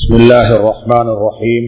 بسم الله الرحمن الرحيم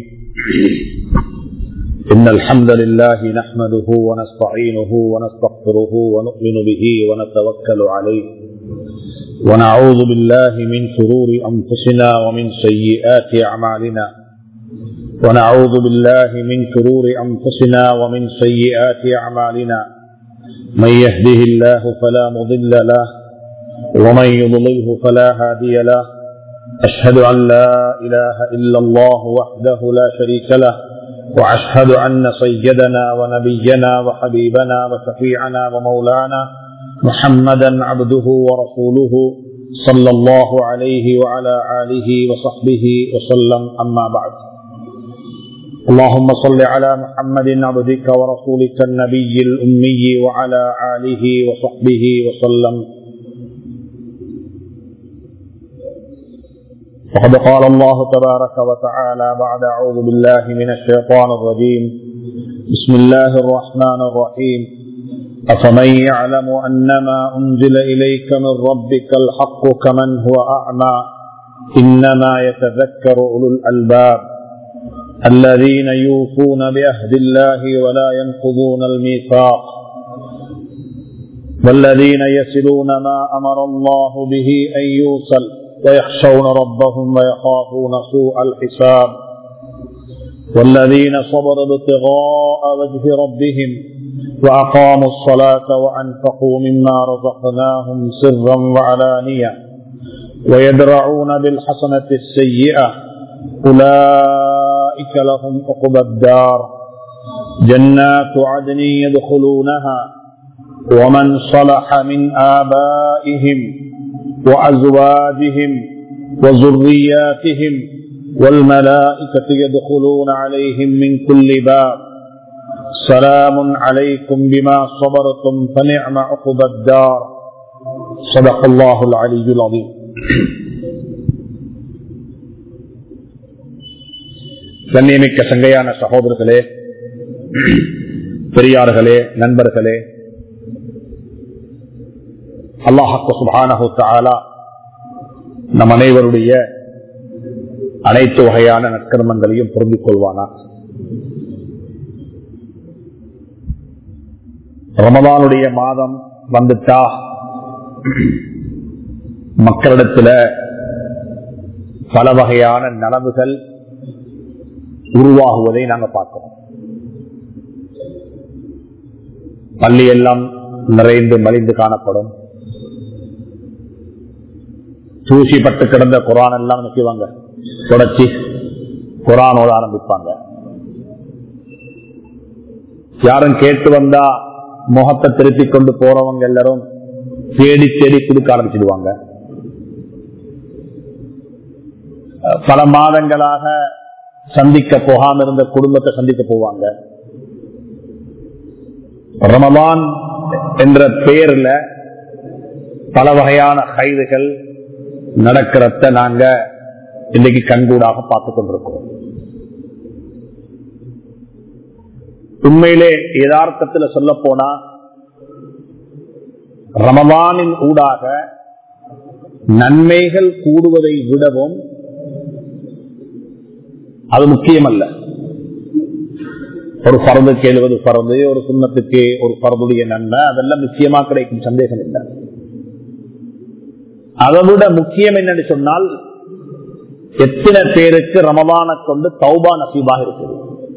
إن الحمد لله نحمده ونستعينه ونستغفره ونؤمن به ونتوكل عليه ونعوذ بالله من شرور أنفسنا ومن سيئات أعمالنا ونعوذ بالله من شرور أنفسنا ومن سيئات أعمالنا من يهده الله فلا مضل له ومن يضلله فلا هادي له أشهد أن لا إله إلا الله وحده لا شريك له وأشهد أن سيدنا ونبينا وحبيبنا وشفيعنا ومولانا محمدا عبده ورسوله صلى الله عليه وعلى آله وصحبه وسلم أما بعد اللهم صل على محمد عبدك ورسولك النبي الأمي وعلى آله وصحبه وسلم وقد قال الله تبارك وتعالى بعد أعوذ بالله من الشيطان الرجيم بسم الله الرحمن الرحيم أفمن يعلم أنما أنزل إليك من ربك الحق كمن هو أعمى إنما يتذكر أولو الألباب الذين يوفون بعهد الله ولا ينقضون الميثاق والذين يسلون ما أمر الله به أن يوصل ويخشون ربهم ويخافون سوء الحساب والذين صبروا ابتغاء وجه ربهم وأقاموا الصلاة وأنفقوا مما رزقناهم سرا وعلانية ويدرعون بالحسنة السيئة أولئك لهم عقبى الدار جنات عدن يدخلونها ومن صلح من آبائهم وأزواجهم وذرياتهم والملائكة يدخلون عليهم من كل باب سلام عليكم بما صبرتم فنعم عقب الدار صدق الله العلي العظيم கண்ணியமிக்க சங்கையான சகோதரர்களே பெரியார்களே நண்பர்களே அல்லாஹு சுபானஹு தாலா நம் அனைவருடைய அனைத்து வகையான நற்கர்மங்களையும் பொருந்திக் கொள்வானா ரமதானுடைய மாதம் வந்துட்டா மக்களிடத்துல பல வகையான நலவுகள் உருவாகுவதை நாங்க பார்க்கிறோம் பள்ளி எல்லாம் நிறைந்து மலிந்து காணப்படும் தூசி பட்டு கிடந்த குரான் எல்லாம் நிற்குவாங்க தொடச்சி குரானோட ஆரம்பிப்பாங்க யாரும் கேட்டு வந்தா முகத்தை திருப்பி கொண்டு போறவங்க எல்லாரும் தேடி தேடி கொடுக்க ஆரம்பிச்சிடுவாங்க பல மாதங்களாக சந்திக்க போகாம இருந்த குடும்பத்தை சந்திக்க போவாங்க ரமலான் என்ற பெயர்ல பல வகையான கைதுகள் நடக்கிறத நாங்க இன்னைக்கு கண்கூடாக பார்த்து கொண்டிருக்கிறோம் உண்மையிலே யதார்த்தத்தில் சொல்ல போனா ரமவானின் ஊடாக நன்மைகள் கூடுவதை விடவும் அது முக்கியமல்ல ஒரு பறந்துக்கு எழுவது பறந்து ஒரு சுண்ணத்துக்கு ஒரு பறந்துடைய நன்மை அதெல்லாம் நிச்சயமா கிடைக்கும் சந்தேகம் இல்லை அதை விட முக்கியம் என்னன்னு சொன்னால் எத்தனை பேருக்கு ரமதான கொண்டு தௌபா நசீபாக இருக்குது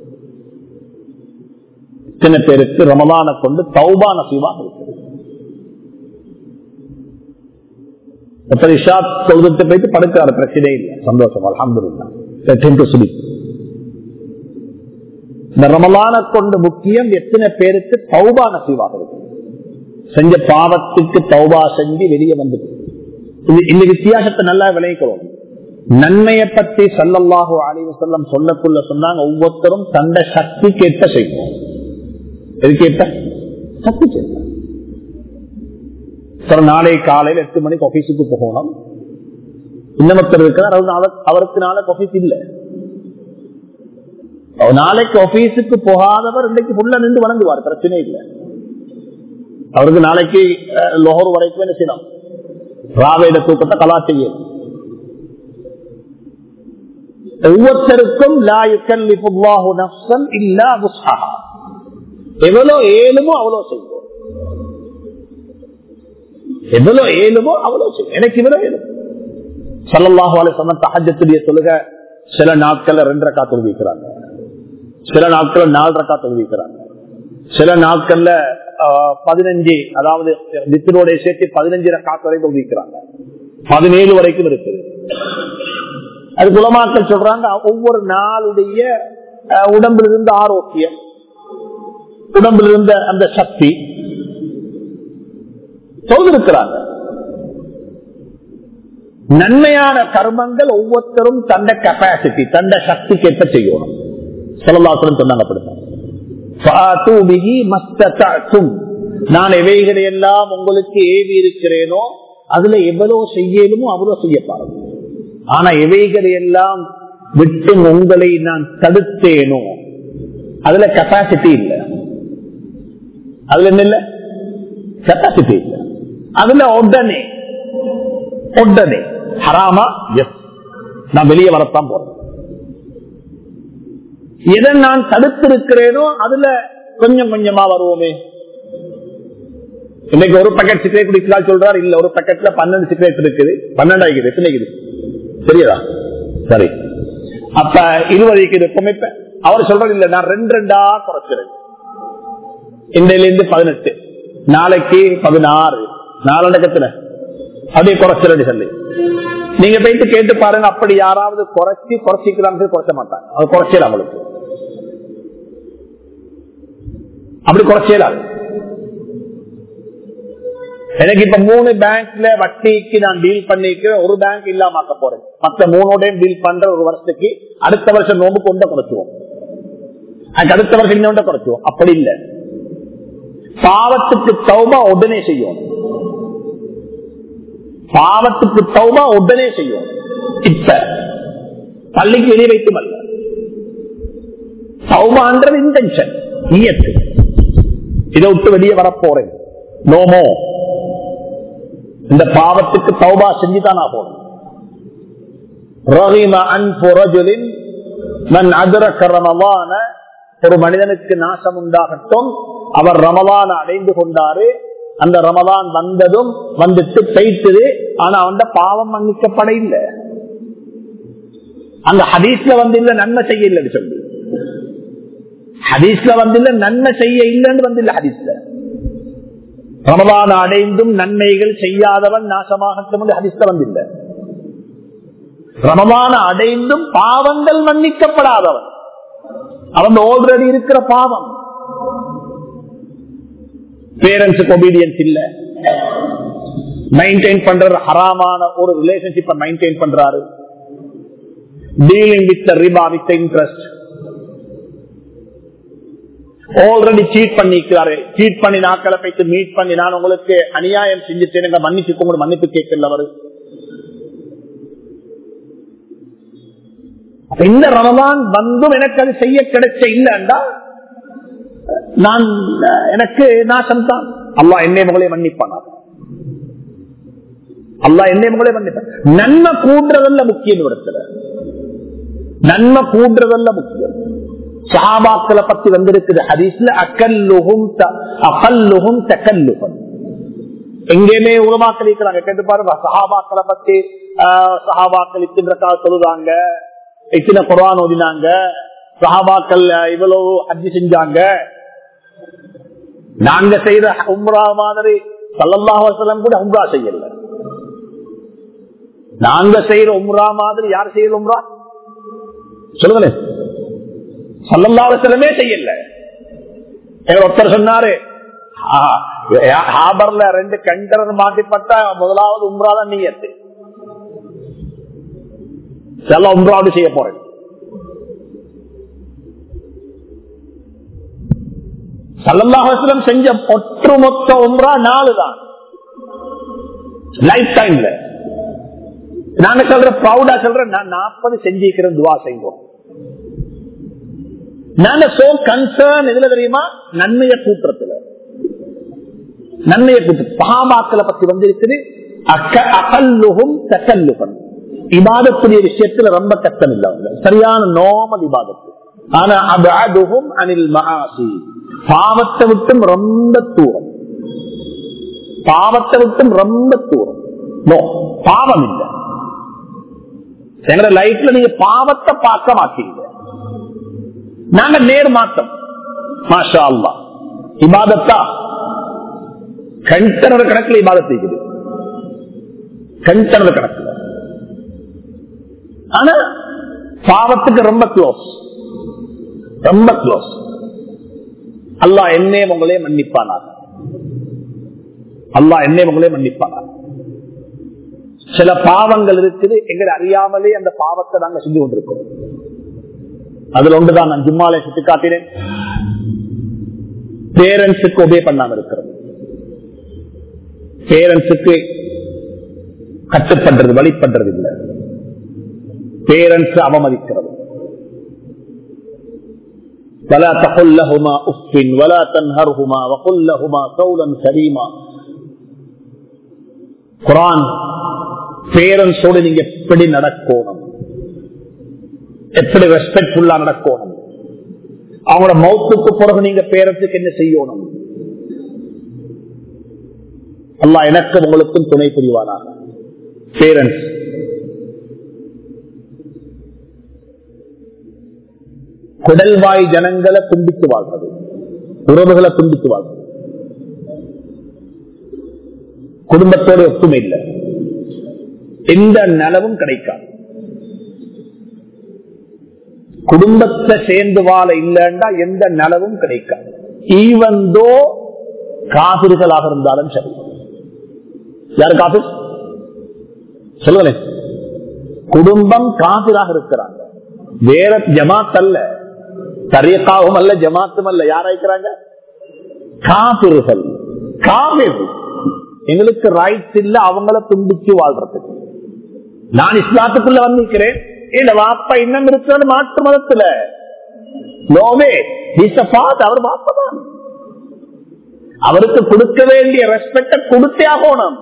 எத்தனை பேருக்கு ரமதான கொண்டு தௌபா நசீபாக இருக்குது தொழுதுட்டு போயிட்டு படுக்கிறாரு பிரச்சனை இல்லை சந்தோஷம் அலமது சொல்லி இந்த ரமலான கொண்டு முக்கியம் எத்தனை பேருக்கு தௌபா நசீவாக இருக்கு செஞ்ச பாவத்துக்கு தௌபா செஞ்சு வெளியே வந்துட்டு இந்த வித்தியாசத்தை நல்லா விளைவிக்கிறோம் நன்மையை பற்றி சல்லல்லாஹோ அலிவு செல்லம் சொல்லக்குள்ள சொன்னாங்க ஒவ்வொருத்தரும் தந்த சக்தி கேட்ட செய்வோம் எதுக்கேட்ட சக்தி கேட்ட நாளை காலையில் எட்டு மணிக்கு ஆபீஸுக்கு போகணும் இன்னமத்தர் இருக்கிறார் அவருக்கு நாளைக்கு ஆபீஸ் இல்லை நாளைக்கு ஆபீஸுக்கு போகாதவர் இன்னைக்கு புள்ள நின்று வணங்குவார் பிரச்சனை இல்லை அவருக்கு நாளைக்கு லோகர் வரைக்கும் என்ன செய்யணும் ராவேட தூக்கத்தை கலா செய்யும் ஒவ்வொருத்தருக்கும் லா யுக்கல்லிஃபுல்லாஹு நஃப்ஸன் இல்லா வுஸ்ஹஹா எவ்வளவு ஏழுமோ அவ்வளவு செய்வோம் எவ்வளவு ஏழுமோ அவ்வளவு செய்வோம் எனக்கு இவ்வளவு ஏழும் சல்லல்லாஹு அலைஹி வஸல்லம் தஹஜ்ஜத்துடைய தொழுக சில நாட்கள்ல ரெண்டு ரக்கா தொழுவிக்கிறாங்க சில நாட்கள்ல நாலு ரக்கா தொழுவிக்கிறாங்க சில நாட்கள்ல ஆஹ், பதினஞ்சு அதாவது வித்திரோட சேர்த்து பதினஞ்சு ரக்கா வரை தொழுவிக்கிறாங்க பதினேழு வரைக்கும் இருக்குது அது குலமாக்கள் சொல்றாங்க ஒவ்வொரு நாளுடைய அஹ், உடம்பில் இருந்த ஆரோக்கியம் உடம்பில் இருந்த அந்த சக்தி சொல்லிருக்கிறாங்க நன்மையான கர்மங்கள் ஒவ்வொருத்தரும் தந்த கெப்பாசிட்டி தந்த சக்திக்கு ஏற்ப செய்யணும் சொல்லலாசனம் சொன்னாங்க அப்படித்தான் فَآتُوا بِهِ مَا اسْتَطَعْتُمْ. நான் எவைகளை எல்லாம் உங்களுக்கு ஏவி இருக்கிறேனோ அதுல எவ்வளவு செய்யலுமோ அவ்வளவு செய்ய பாருங்க ஆனா எவைகளை எல்லாம் விட்டு உங்களை நான் தடுத்தேனோ அதுல கெப்பாசிட்டி இல்ல அதுல என்ன இல்ல கெப்பாசிட்டி இல்ல அதுல உடனே உடனே ஹராமா எஸ் நான் வெளியே வரத்தான் போறேன் எதை நான் தடுத்திருக்கிறேனோ அதுல கொஞ்சம் கொஞ்சமா வருவோமே இன்னைக்கு ஒரு பேக்கெட் சிகரெட் குடிக்கலாம் சொல்றாரு இல்ல ஒரு பேக்கெட்ல பன்னெண்டு சிகரெட் இருக்குது பன்னெண்டு ஆகிக்குது எத்தனை இருக்குது தெரியுதா சரி அப்ப இருபது இருக்குது குமைப்ப அவர் சொல்றது இல்ல நான் ரெண்டு ரெண்டா குறைச்சிருக்கேன் இன்றையில இருந்து பதினெட்டு நாளைக்கு பதினாறு நாலடக்கத்துல அப்படியே குறைச்சிருந்து சொல்லி நீங்க போயிட்டு கேட்டு பாருங்க அப்படி யாராவது குறைச்சி குறைச்சிக்கிறாங்க குறைச்ச மாட்டாங்க அது குறைச்சல அவங்களுக்கு அப்படி குறைச்சலாது எனக்கு இப்ப மூணு பேங்க்ல வட்டிக்கு நான் டீல் பண்ணிக்கிறேன் ஒரு பேங்க் இல்லாமக்க போறேன் மத்த மூணோடையும் டீல் பண்ற ஒரு வருஷத்துக்கு அடுத்த வருஷம் நோம்பு கொண்ட குறைச்சுவோம் அதுக்கு அடுத்த வருஷம் இன்னொண்ட குறைச்சுவோம் அப்படி இல்ல பாவத்துக்கு தௌபா உடனே செய்யும் பாவத்துக்கு தௌபா உடனே செய்யும் இப்ப பள்ளிக்கு வெளியே வைக்கும் அல்ல தௌபான்றது இன்டென்ஷன் நீயத்து இதை விட்டு வெளியே வரப்போறேன் நோமோ இந்த பாவத்துக்கு தௌபா செஞ்சுதான் ஆகும் ரஹிம அன்பு ரஜுலின் மன் அதிரக்க ரமவான ஒரு மனிதனுக்கு நாசம் உண்டாகட்டும் அவர் ரமவான அடைந்து கொண்டாரு அந்த ரமதான் வந்ததும் வந்துட்டு பெய்த்தது ஆனா அவன் பாவம் மன்னிக்கப்பட இல்லை அந்த ஹதீஸ்ல வந்து இல்ல நன்மை செய்ய இல்லைன்னு சொல்லி ஹதீஸ்ல வந்து இல்ல நன்மை செய்ய இல்லைன்னு வந்து இல்ல ஹதீஸ்ல ரமதான் அடைந்தும் நன்மைகள் செய்யாதவன் நாசமாகட்டும் என்று ஹதீஸ்ல வந்து இல்ல ரமதான அடைந்தும் பாவங்கள் மன்னிக்கப்படாதவன் அவன் ஆல்ரெடி இருக்கிற பாவம் பேரண்ட்ஸுக்கு ஒபீடியன்ஸ் இல்ல மெயின்டைன் பண்ற ஹராமான ஒரு ரிலேஷன்ஷிப்பை மெயின்டைன் பண்றாரு டீலிங் வித் ரிபா வித் இன்ட்ரெஸ்ட் ஆல்ரெடி சீட் பண்ணிக்கிறாரு சீட் பண்ணி நாட்களை போயிட்டு மீட் பண்ணி நான் உங்களுக்கு அநியாயம் செஞ்சுட்டேன் மன்னிச்சுக்கோங்க மன்னிப்பு கேட்கல அவரு அப்ப இந்த ரமதான் வந்தும் எனக்கு அது செய்ய கிடைச்ச இல்லைண்டா நான் எனக்கு நாசம் தான் அல்லா என்னை மகளே மன்னிப்பானா அல்லா என்னை மகளே மன்னிப்பான் நன்மை கூடுறதல்ல முக்கியம் இடத்துல நன்மை கூடுறதல்ல முக்கியம் சஹாபாக்களை பத்தி வந்திருக்குது ஹதீஸ்ல அக்கல்லுகும் அகல்லுகும் தக்கல்லுகம் எங்கேயுமே உலமாக்கள் இருக்கிறாங்க கேட்டு பாருங்க சஹாபாக்களை பத்தி சஹாபாக்கள் இத்தனை சொல்லுதாங்க இத்தனை குரான் ஓதினாங்க சஹாபாக்கள் இவ்வளவு ஹஜ்ஜி செஞ்சாங்க நாங்க செய்த உம்ரா மாதிரி சல்லல்லாஹலம் கூட உம்ரா செய்யல நாங்க செய்யற உம்ரா மாதிரி யார் செய்யற உம்ரா சொல்லுங்களேன் சல்லல்லாஹலமே செய்யல ஒருத்தர் சொன்னாரு ஹாபர்ல ரெண்டு கண்டர் மாட்டிப்பட்டா முதலாவது உம்ராதான் நீயத்து செல்ல உம்ராவது செய்ய போறேன் சல்லல்லாஹலம் செஞ்ச ஒற்றுமொத்த உம்ரா நாலு தான் லைஃப் டைம்ல நாங்க சொல்ற ப்ரௌடா சொல்றேன் நான் நாற்பது செஞ்சிருக்கிறேன் துவா செய்வோம் நாங்க சோ கன்சர்ன் எதுல தெரியுமா நன்மைய கூட்டுறதுல நன்மைய கூட்டு சகாபாக்களை பத்தி வந்திருக்குது அகல்லுகும் தக்கல்லுகம் இபாதத்துடைய விஷயத்துல ரொம்ப கஷ்டம் இல்லை அவங்க சரியான நோமல் இபாதத்து ஆனா அது அதுவும் அனில் மகாசி பாவத்தை விட்டும் ரொம்ப தூரம் பாவத்தை விட்டும் ரொம்ப தூரம் நோ பாவம் இல்லை எங்க லைஃப்ல நீங்க பாவத்தை பார்க்க மாட்டீங்க நாங்க நேர் மாத்தம் மாஷா அல்லா இபாதத்தா கண்கணர கணக்குல இபாதத் இருக்குது கண்கணர கணக்குல ஆனா பாவத்துக்கு ரொம்ப க்ளோஸ் ரொம்ப க்ளோஸ் அல்லாஹ் என்னே உங்களே மன்னிப்பானா அல்லாஹ் என்னே உங்களே மன்னிப்பானா சில பாவங்கள் இருக்குது எங்களை அறியாமலே அந்த பாவத்தை நாங்க செஞ்சு கொண்டிருக்கோம் அதுல ஒன்றுதான் நான் ஜும்மாலை சுட்டி காட்டினேன் பேரண்ட்ஸுக்கு ஒபே பண்ணாம இருக்கிறது பேரண்ட்ஸுக்கு கட்டுப்படுறது வழிபடுறது இல்லை பேரண்ட்ஸ் அவமதிக்கிறது ولا تقل لهما اف ولا تنهرهما وقل لهما قولا كريما குரான் பேரண்ட்ஸோடு நீங்க எப்படி நடக்கணும் எப்படி ரெஸ்பெக்ட்ஃபுல்லா நடக்கணும் அவங்களோட மௌத்துக்கு பிறகு நீங்க பேரண்ட்ஸுக்கு என்ன செய்யணும் அல்லா எனக்கும் உங்களுக்கும் துணை புரிவானாக பேரண்ட்ஸ் குடல்வாய் ஜனங்களை துண்டித்து வாழ்றது உறவுகளை துண்டித்து வாழ்றது குடும்பத்தோடு ஒத்துமை இல்லை எந்த நலவும் கிடைக்காது குடும்பத்தை சேர்ந்து வாழ இல்லைன்னா எந்த நலவும் கிடைக்காது ஈவந்தோ காபிர்களாக இருந்தாலும் சரி யாரு காபிர் சொல்லுங்களேன் குடும்பம் காபிராக இருக்கிறாங்க வேற ஜமாத் அல்ல தரியக்காவும் அல்ல ஜமாத்தும் அல்ல யாரா இருக்கிறாங்க காபிர்கள் காபிர் எங்களுக்கு ரைட்ஸ் இல்ல அவங்கள துண்டிச்சு வாழ்றதுக்கு நான் இஸ்லாத்துக்குள்ள வந்திருக்கிறேன் இல்ல வாப்பா இன்னும் இருக்கிறது மாற்று மதத்துல நோவே அவர் வாப்பதான் அவருக்கு கொடுக்க வேண்டிய ரெஸ்பெக்ட கொடுத்தே ஆகணும்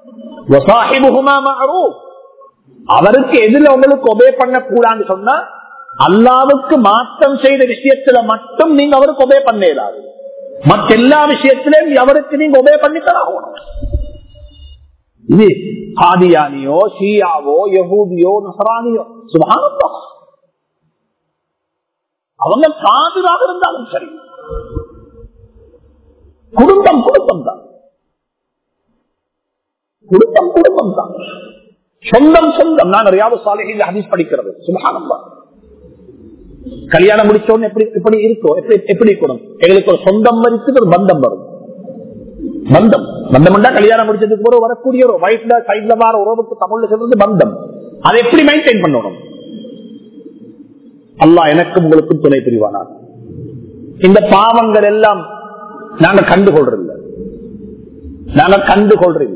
அவருக்கு எதுல உங்களுக்கு ஒபே பண்ண கூடாது சொன்னா அல்லாவுக்கு மாற்றம் செய்த விஷயத்துல மட்டும் நீங்க அவருக்கு ஒபே பண்ண இயலாது மற்ற எல்லா விஷயத்திலையும் அவருக்கு நீங்க ஒபே பண்ணித்தான் ஆகணும் இது ஹாதியானியோ ஷியாவோ யகூதியோ நசரானியோ சுபானந்தா அவங்க காதிராக இருந்தாலும் சரி குடும்பம் குடும்பம் தான் குடும்பம் குடும்பம் தான் சொந்தம் சொந்தம் நான் ரியாது சாலைகளில் ஹதீஸ் படிக்கிறது சுபகானந்தா கல்யாணம் முடிச்சோன்னு எப்படி எப்படி இருக்கும் எப்படி எப்படி இருக்கணும் எங்களுக்கு ஒரு சொந்தம் வரித்து ஒரு பந்தம் வரும் பந்தம் பந்தம் கல்யாணம் முடிச்சதுக்கு பிறகு வரக்கூடிய ஒரு வயசுல சைட்ல வர உறவுக்கு தமிழ்ல சொல்றது பந்தம் அதை எப்படி மெயின்டைன் பண்ணணும் அல்லா எனக்கும் உங்களுக்கும் துணை புரிவானா இந்த பாவங்கள் எல்லாம் நாங்க கண்டுகொள்றதில்லை நாங்க கண்டுகொள்றதில்லை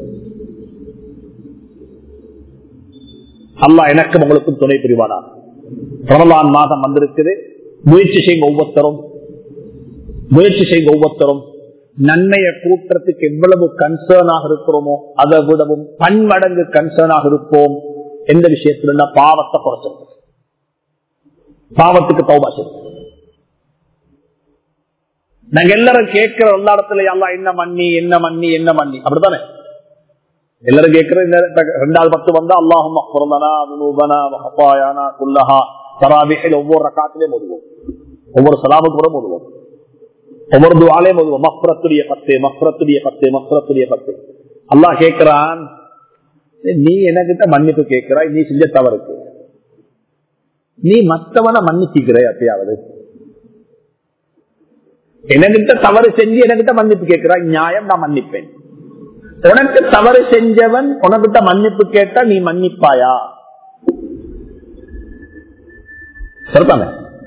அல்லா எனக்கும் உங்களுக்கும் துணை புரிவானா ரமலான் மாதம் வந்திருக்குது முயற்சி செய்யுங்க ஒவ்வொருத்தரும் முயற்சி செய்யுங்க ஒவ்வொருத்தரும் நன்மையை கூட்டுறதுக்கு எவ்வளவு கன்சர்னாக இருக்கிறோமோ அதை விடவும் பன்மடங்கு கன்சர்னாக இருப்போம் எந்த விஷயத்துல பாவத்தை குறைச்சிருக்கு பாவத்துக்கு தௌபா செய்யும் நாங்க எல்லாரும் கேட்கிற எல்லா இடத்துல எல்லாம் என்ன மண்ணி என்ன மண்ணி என்ன மண்ணி அப்படித்தானே எல்லாரும் கேட்கிற ரெண்டாவது பத்து வந்தா அல்லாஹும் குல்லஹா தராபிகள் ஒவ்வொரு ரக்காத்திலே மோதுவோம் ஒவ்வொரு சலாமுக்கு கூட மோதுவோம் ஒவ்வொரு துவாலே மோதுவோம் மஃபரத்துடைய பத்து மஃபரத்துடைய பத்து மஃபரத்துடைய பத்து அல்லாஹ் கேட்கிறான் நீ எனக்கிட்ட மன்னிப்பு கேட்கிறாய் நீ செஞ்ச தவறுக்கு நீ மத்தவனை மன்னிச்சுக்கிற அப்பயாவது எனக்கிட்ட தவறு செஞ்சு எனக்கிட்ட மன்னிப்பு கேட்கிறாய் நியாயம் நான் மன்னிப்பேன் உனக்கு தவறு செஞ்சவன் உனக்கிட்ட மன்னிப்பு கேட்டா நீ மன்னிப்பாயா சொல்றாங்க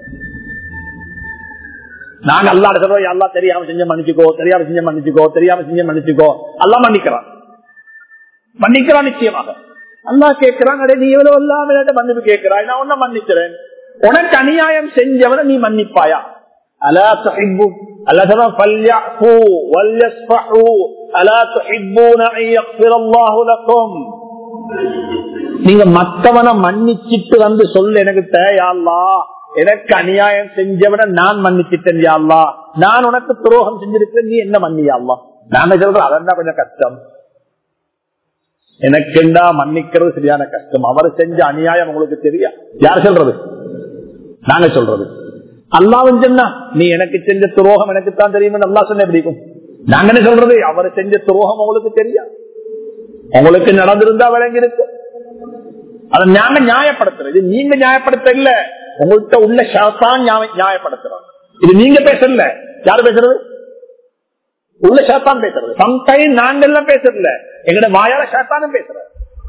நாங்க அல்லா இருக்கிறோம் அல்லா தெரியாம செஞ்ச மன்னிச்சுக்கோ தெரியாம செஞ்ச மன்னிச்சுக்கோ தெரியாம செஞ்ச மன்னிச்சுக்கோ அல்லா மன்னிக்கிறான் மன்னிக்கிறான் நிச்சயமாக அல்லா கேட்கிறான் நீ எவ்வளவு எல்லாம் மன்னிப்பு கேட்கிறாய் நான் உன்ன மன்னிக்கிறேன் உனக்கு அநியாயம் செஞ்சவனை நீ மன்னிப்பாயா ألا تحبون ألا ترى فليعفوا وليصفحوا ألا تحبون أن يغفر الله لكم நீங்க மத்தவனை மன்னிச்சிட்டு வந்து சொல்லு எனக்கிட்ட யாழ்லா எனக்கு அநியாயம் செஞ்சவன நான் மன்னிச்சிட்டேன் யாழ்லா நான் உனக்கு துரோகம் செஞ்சிருக்கிறேன் நீ என்ன மன்னியாள்லா நான் சொல்றேன் அதான் கொஞ்சம் கஷ்டம் எனக்கெண்டா மன்னிக்கிறது சரியான கஷ்டம் அவர் செஞ்ச அநியாயம் உங்களுக்கு தெரியா யார் சொல்றது நாங்க சொல்றது அல்லாவும் சொன்னா நீ எனக்கு செஞ்ச துரோகம் எனக்கு தான் தெரியும் அல்லா சொன்ன பிடிக்கும் நாங்க என்ன சொல்றது அவர் செஞ்ச துரோகம் உங்களுக்கு தெரியா உங்களுக்கு நடந்திருந்தா விளங்கி இருக்கும் அதை நாங்க நியாயப்படுத்துறது நீங்க நியாயப்படுத்த இல்ல உங்கள்கிட்ட உள்ள ஷாத்தான் நியாயப்படுத்துறோம் இது நீங்க பேசல யாரு பேசுறது உள்ள ஷாத்தான் பேசுறது சம்டைம் நாங்க எல்லாம் பேசுறதுல எங்கட வாயால ஷாத்தானும் பேசுற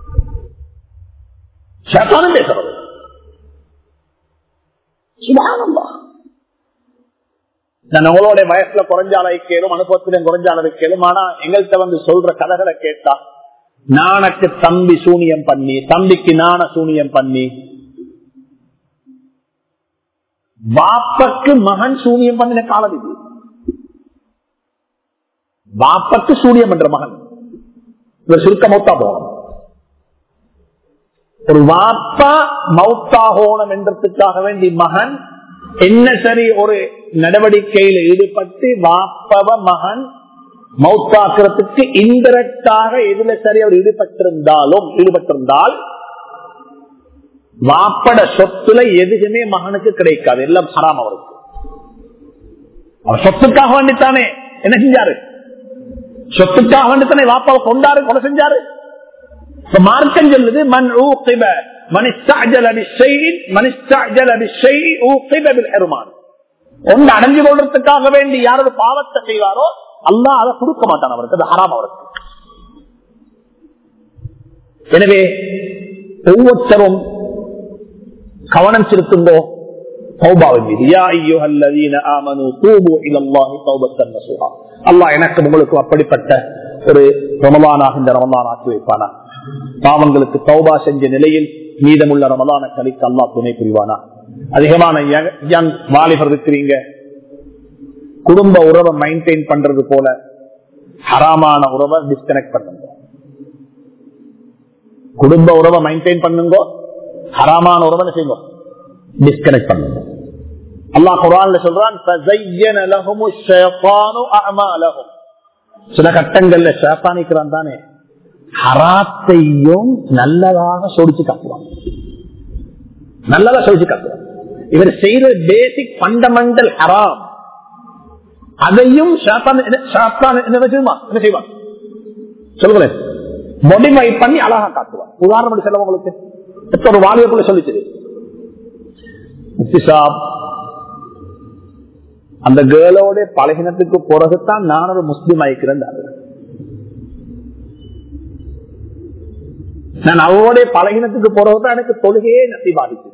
ஷாத்தானும் பேசுறது சுபானந்தா நான் உங்களோட வயசுல குறைஞ்சால கேளும் அனுபவத்திலும் குறைஞ்சால கேளும் ஆனா எங்கள்கிட்ட வந்து சொல்ற கதைகளை கேட்டா நானக்கு தம்பி சூனியம் பண்ணி தம்பிக்கு நான சூனியம் பண்ணி வாப்பக்கு மகன் சூனியம் பண்ணின காலம் இது வாப்பக்கு சூனியம் என்ற மகன் இவர் சுருக்க மௌத்தா போகணும் ஒரு வாப்பா மௌத்தாகோணம் என்றதுக்காக வேண்டி மகன் என்ன சரி ஒரு நடவடிக்கையில் ஈடுபட்டு வாப்பவ மகன் மௌத்தாக்குறதுக்கு இன்டெரக்டாக எதுல சரி அவர் ஈடுபட்டிருந்தாலும் ஈடுபட்டிருந்தால் வாப்பட சொத்துல எதுவுமே மகனுக்கு கிடைக்காது எல்லாம் ஹராம் அவருக்கு அவர் சொத்துக்காக வேண்டித்தானே என்ன செஞ்சாரு சொத்துக்காக வேண்டித்தானே வாப்பாவை கொண்டாரு கொலை செஞ்சாரு மார்க்கம் சொல்லுது மண் ஊக்கிப ஒன்று அடைஞ்சு கொள்றதுக்காக வேண்டி யாரோட பாவத்தை செய்வாரோ அல்லா அதை கொடுக்க மாட்டான் அவருக்கு அது ஹராம் அவருக்கு எனவே ஒவ்வொருத்தரும் கவனம் செலுத்துங்கோ அல்லாஹ் எனக்கு உங்களுக்கு அப்படிப்பட்ட ஒரு ரமலானாக இந்த ரமலான் ஆக்கி வைப்பானா பாவங்களுக்கு தௌபா செஞ்ச நிலையில் மீதமுள்ள ரமலான கலிக்கு அல்லா துணை புரிவானா அதிகமான யங் வாலிபர் இருக்கிறீங்க குடும்ப உறவை மெயின்டைன் பண்றது போல ஹராமான உறவை டிஸ்கனெக்ட் பண்ணுங்க குடும்ப உறவை மெயின்டைன் பண்ணுங்க ஹராமான உறவை செய்யுங்க டிஸ்கனெக்ட் பண்ணுங்க அல்லாஹ் குரான்ல சொல்றான் சில கட்டங்கள்ல ஷேப்பானிக்கிறான் தானே ஹராத்தையும் நல்லதாக சொடிச்சு காட்டுவான் நல்லதா சொடிச்சு காட்டுவான் இவர் செய்யற பேசிக் பண்டமெண்டல் ஹராம் அதையும் என்ன செய்வான் சொல்லுங்களேன் மொடிமை பண்ணி அழகா காட்டுவான் உதாரணம் சொல்ல உங்களுக்கு ஒரு வாலிபக்குள்ள சொல்லிச்சு முக்திசாப் அந்த கேர்ளோட பழகினத்துக்கு பிறகுதான் நான் ஒரு முஸ்லீம் ஆயிக்கிறேன் நான் அவரோட பழகினத்துக்கு பிறகுதான் எனக்கு தொழுகையே நசி பாதிக்குது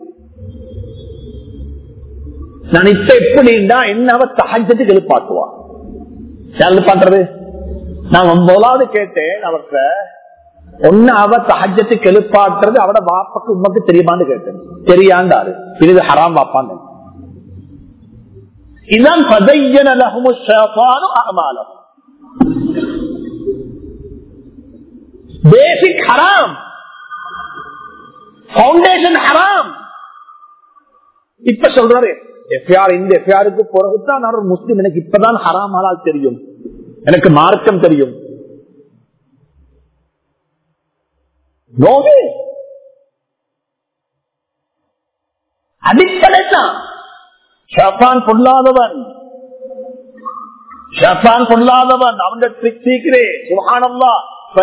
நான் இப்ப எப்படின்னா என்ன அவ தகஜத்துக்கு எழுப்பாட்டுவான் எழுப்பாட்டுறது நான் முதலாவது கேட்டேன் அவர்கிட்ட ஒன்னு அவ தகஜத்துக்கு எழுப்பாட்டுறது அவட வாப்பக்கு உமக்கு தெரியுமான்னு கேட்டேன் தெரியாண்டாரு இது ஹராம் வாப்பான்னு இதான் பதையன லஹுமு ஷேஃபானு அமாலம் பேசிக் ஹராம் பவுண்டேஷன் ஹராம் இப்ப சொல்றாரு எஃப்ஆர் இந்த எஃப்ஆருக்கு பிறகுதான் நான் ஒரு முஸ்லீம் எனக்கு இப்பதான் ஹராம் ஹலால் தெரியும் எனக்கு மார்க்கம் தெரியும் நோவே அடிப்படை தான் ஷாப்பான் பொல்லாதவன் ஷாப்பான் பொல்லாதவன் அவன் ட்ரிக் சீக்கிறே சுகானம்லா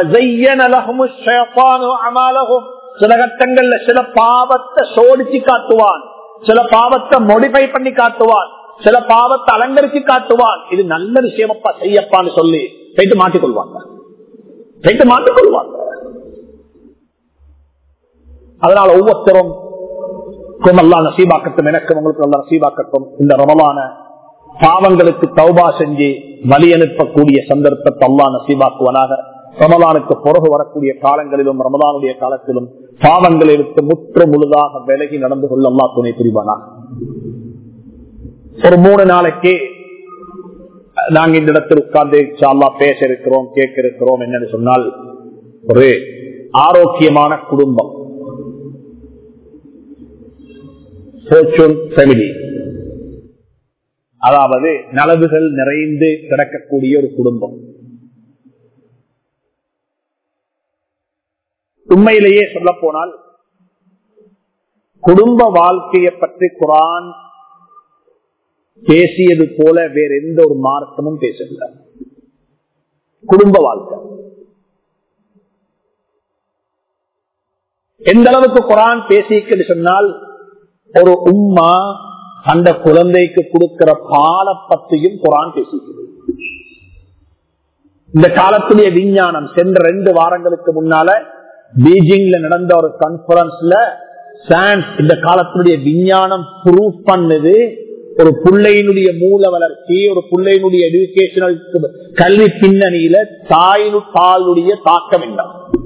சில கட்டங்கள்ல சில பாவத்தை சோடிச்சு காட்டுவான் சில பாவத்தை மோடிஃபை பண்ணி காட்டுவான் சில பாவத்தை அலங்கரிச்சு காட்டுவான் இது நல்ல விஷயமப்பா செய்யப்பான்னு சொல்லி போயிட்டு மாட்டிக்கொள்வாங்க போயிட்டு மாட்டிக்கொள்வாங்க அதனால ஒவ்வொருத்தரும் அல்லா நசீபாக்கட்டும் எனக்கு உங்களுக்கு நல்லா நசீபாக்கட்டும் இந்த ரமலான பாவங்களுக்கு தௌபா செஞ்சு வழி அனுப்பக்கூடிய சந்தர்ப்பத்தை அல்லா நசீபாக்குவனாக ரமலானுக்கு பிறகு வரக்கூடிய காலங்களிலும் ரமலானுடைய காலத்திலும் பாவங்களை விட்டு முற்று முழுதாக விலகி நடந்து கொள்ள அல்லா துணை புரிவானாக ஒரு மூணு நாளைக்கு நாங்க இந்த இடத்தில் உட்கார்ந்து சாலா பேச இருக்கிறோம் கேட்க இருக்கிறோம் என்னன்னு சொன்னால் ஒரு ஆரோக்கியமான குடும்பம் fortune family அதாவது நலவுகள் நிறைந்து கிடக்கக்கூடிய ஒரு குடும்பம் உண்மையிலேயே சொல்ல போனால் குடும்ப வாழ்க்கையை பற்றி குரான் பேசியது போல வேற எந்த ஒரு மார்க்கமும் பேசவில்லை குடும்ப வாழ்க்கை எந்த அளவுக்கு குரான் பேசிக்குன்னு சொன்னால் ஒரு உம்மா அந்த குழந்தைக்கு கொடுக்கிற பால பத்தியும் குரான் பேசிக்கிறது இந்த காலத்துடைய விஞ்ஞானம் சென்ற ரெண்டு வாரங்களுக்கு முன்னால பீஜிங்ல நடந்த ஒரு கான்பரன்ஸ்ல சான்ஸ் இந்த காலத்தினுடைய விஞ்ஞானம் ப்ரூவ் பண்ணது ஒரு பிள்ளையினுடைய மூல வளர்ச்சி ஒரு பிள்ளையினுடைய எஜுகேஷனல் கல்வி பின்னணியில தாயினு பாலுடைய தாக்கம் என்ன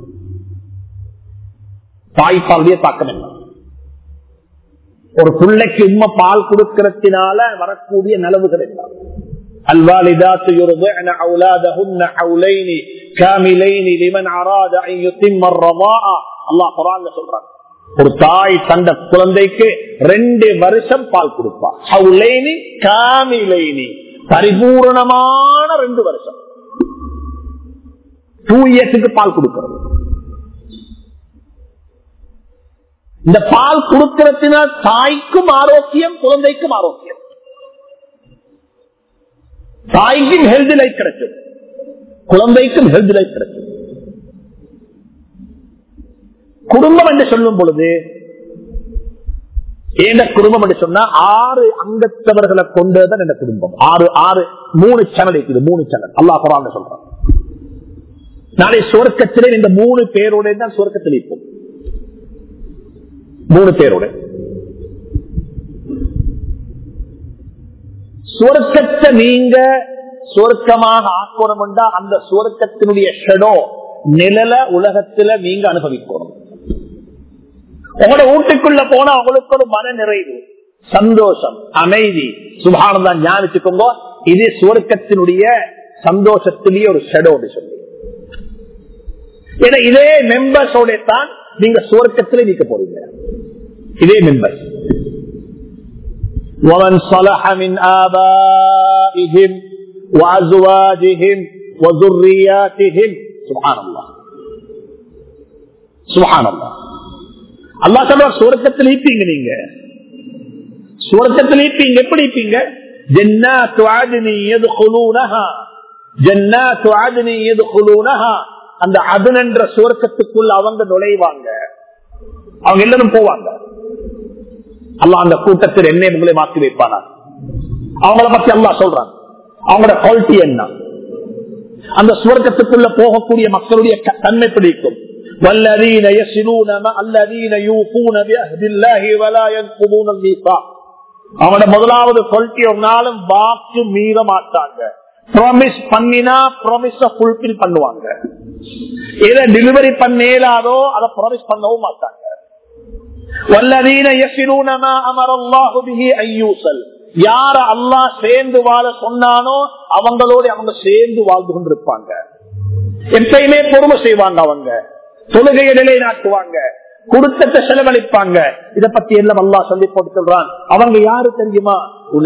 தாய்ப்பாலுடைய தாக்கம் என்ன ஒரு பிள்ளைக்கு உண்மை பால் கொடுக்கறதுனால வரக்கூடிய நலவுகள் என்ன الوالدات يرضعن أولادهن حولين كاملين لمن أراد أن يتم الرضاعة الله قرآن சொல்றாங்க ஒரு தாய் தந்த குழந்தைக்கு ரெண்டு வருஷம் பால் கொடுப்பா ஹவுலைனி காமிலைனி பரிபூர்ணமான ரெண்டு வருஷம் டூ இயர்ஸுக்கு பால் கொடுக்கிறது இந்த பால் கொடுக்கிறதுனால் தாய்க்கும் ஆரோக்கியம் குழந்தைக்கும் ஆரோக்கியம் தாய்க்கும் ஹெல்த் லைஃப் கிடைக்கும் குழந்தைக்கும் ஹெல்த் லைஃப் கிடைக்கும் குடும்பம் என்று சொல்லும் பொழுது ஏண்ட குடும்பம் என்று சொன்னா ஆறு அங்கத்தவர்களை கொண்டதுதான் இந்த குடும்பம் ஆறு ஆறு மூணு சேனல் இருக்குது மூணு சேனல் அல்லா குரான் சொல்றான் நாளை சுவர்க்கத்திலே இந்த மூணு பேரோட தான் சுவர்க்கத்தில் இருப்போம் மூணு பேரோட சுவர்க்கத்தை நீங்க சுவர்க்கமாக ஆக்கணும்டா அந்த சுவர்க்கத்தினுடைய ஷெடோ நிழல உலகத்துல நீங்க அனுபவிக்கணும் உங்களோட வீட்டுக்குள்ள போனா உங்களுக்கு ஒரு மன நிறைவு சந்தோஷம் அமைதி சுபானந்தான் ஞானிச்சுக்கோங்க இது சுவர்க்கத்தினுடைய சந்தோஷத்திலேயே ஒரு ஷெடோடு சொல்லி ஏன்னா இதே மெம்பர்ஸோட தான் நீங்க சுவர்க்கத்திலே நீக்க போறீங்க இதே மெம்பர்ஸ் ومن صلح من آبائهم وأزواجهم وذرياتهم سبحان الله سبحان الله அல்லா சொல்ற சுவர்க்கத்தில் இருப்பீங்க நீங்க சுவர்க்கத்தில் இருப்பீங்க எப்படி இருப்பீங்க ஜன்னாத்து ஆதினி يدخلونها ஜன்னாத்து ஆதினி يدخلونها அந்த அதன் என்ற சுவர்க்கத்துக்குள்ள அவங்க நுழைவாங்க அவங்க எல்லாரும் போவாங்க அல்லா அந்த கூட்டத்தில் என்ன உங்களை மாற்றி வைப்பானா அவங்கள பத்தி அல்லா சொல்றாங்க அவங்களோட குவாலிட்டி என்ன அந்த சுவர்க்கத்துக்குள்ள போகக்கூடிய மக்களுடைய தன்மை பிடிக்கும் والذين يصلون مع الذين يوفون بعهد الله ولا ينقضون الميثاق அவனோட முதலாவது குவாலிட்டி ஒரு நாளும் வாக்கு மீற மாட்டாங்க ப்ராமிஸ் பண்ணினா ப்ராமிஸ ஃபுல்பில் பண்ணுவாங்க எதை டெலிவரி பண்ணேலாதோ அதை ப்ராமிஸ் பண்ணவும் மாட்டாங்க والذين يصلون ما امر الله به ان يوصل யார அல்லாஹ் சேர்ந்து வாழ சொன்னானோ அவங்களோட அவங்க சேர்ந்து வாழ்ந்து கொண்டிருப்பாங்க எப்பயுமே பொறுமை செய்வாங்க அவங்க தொழுகையை நிலைநாட்டுவாங்க கொடுத்தத்தை செலவழிப்பாங்க இத பத்தி எல்லாம் அல்லா சொல்லி போட்டு சொல்றான் அவங்க யாரு தெரியுமா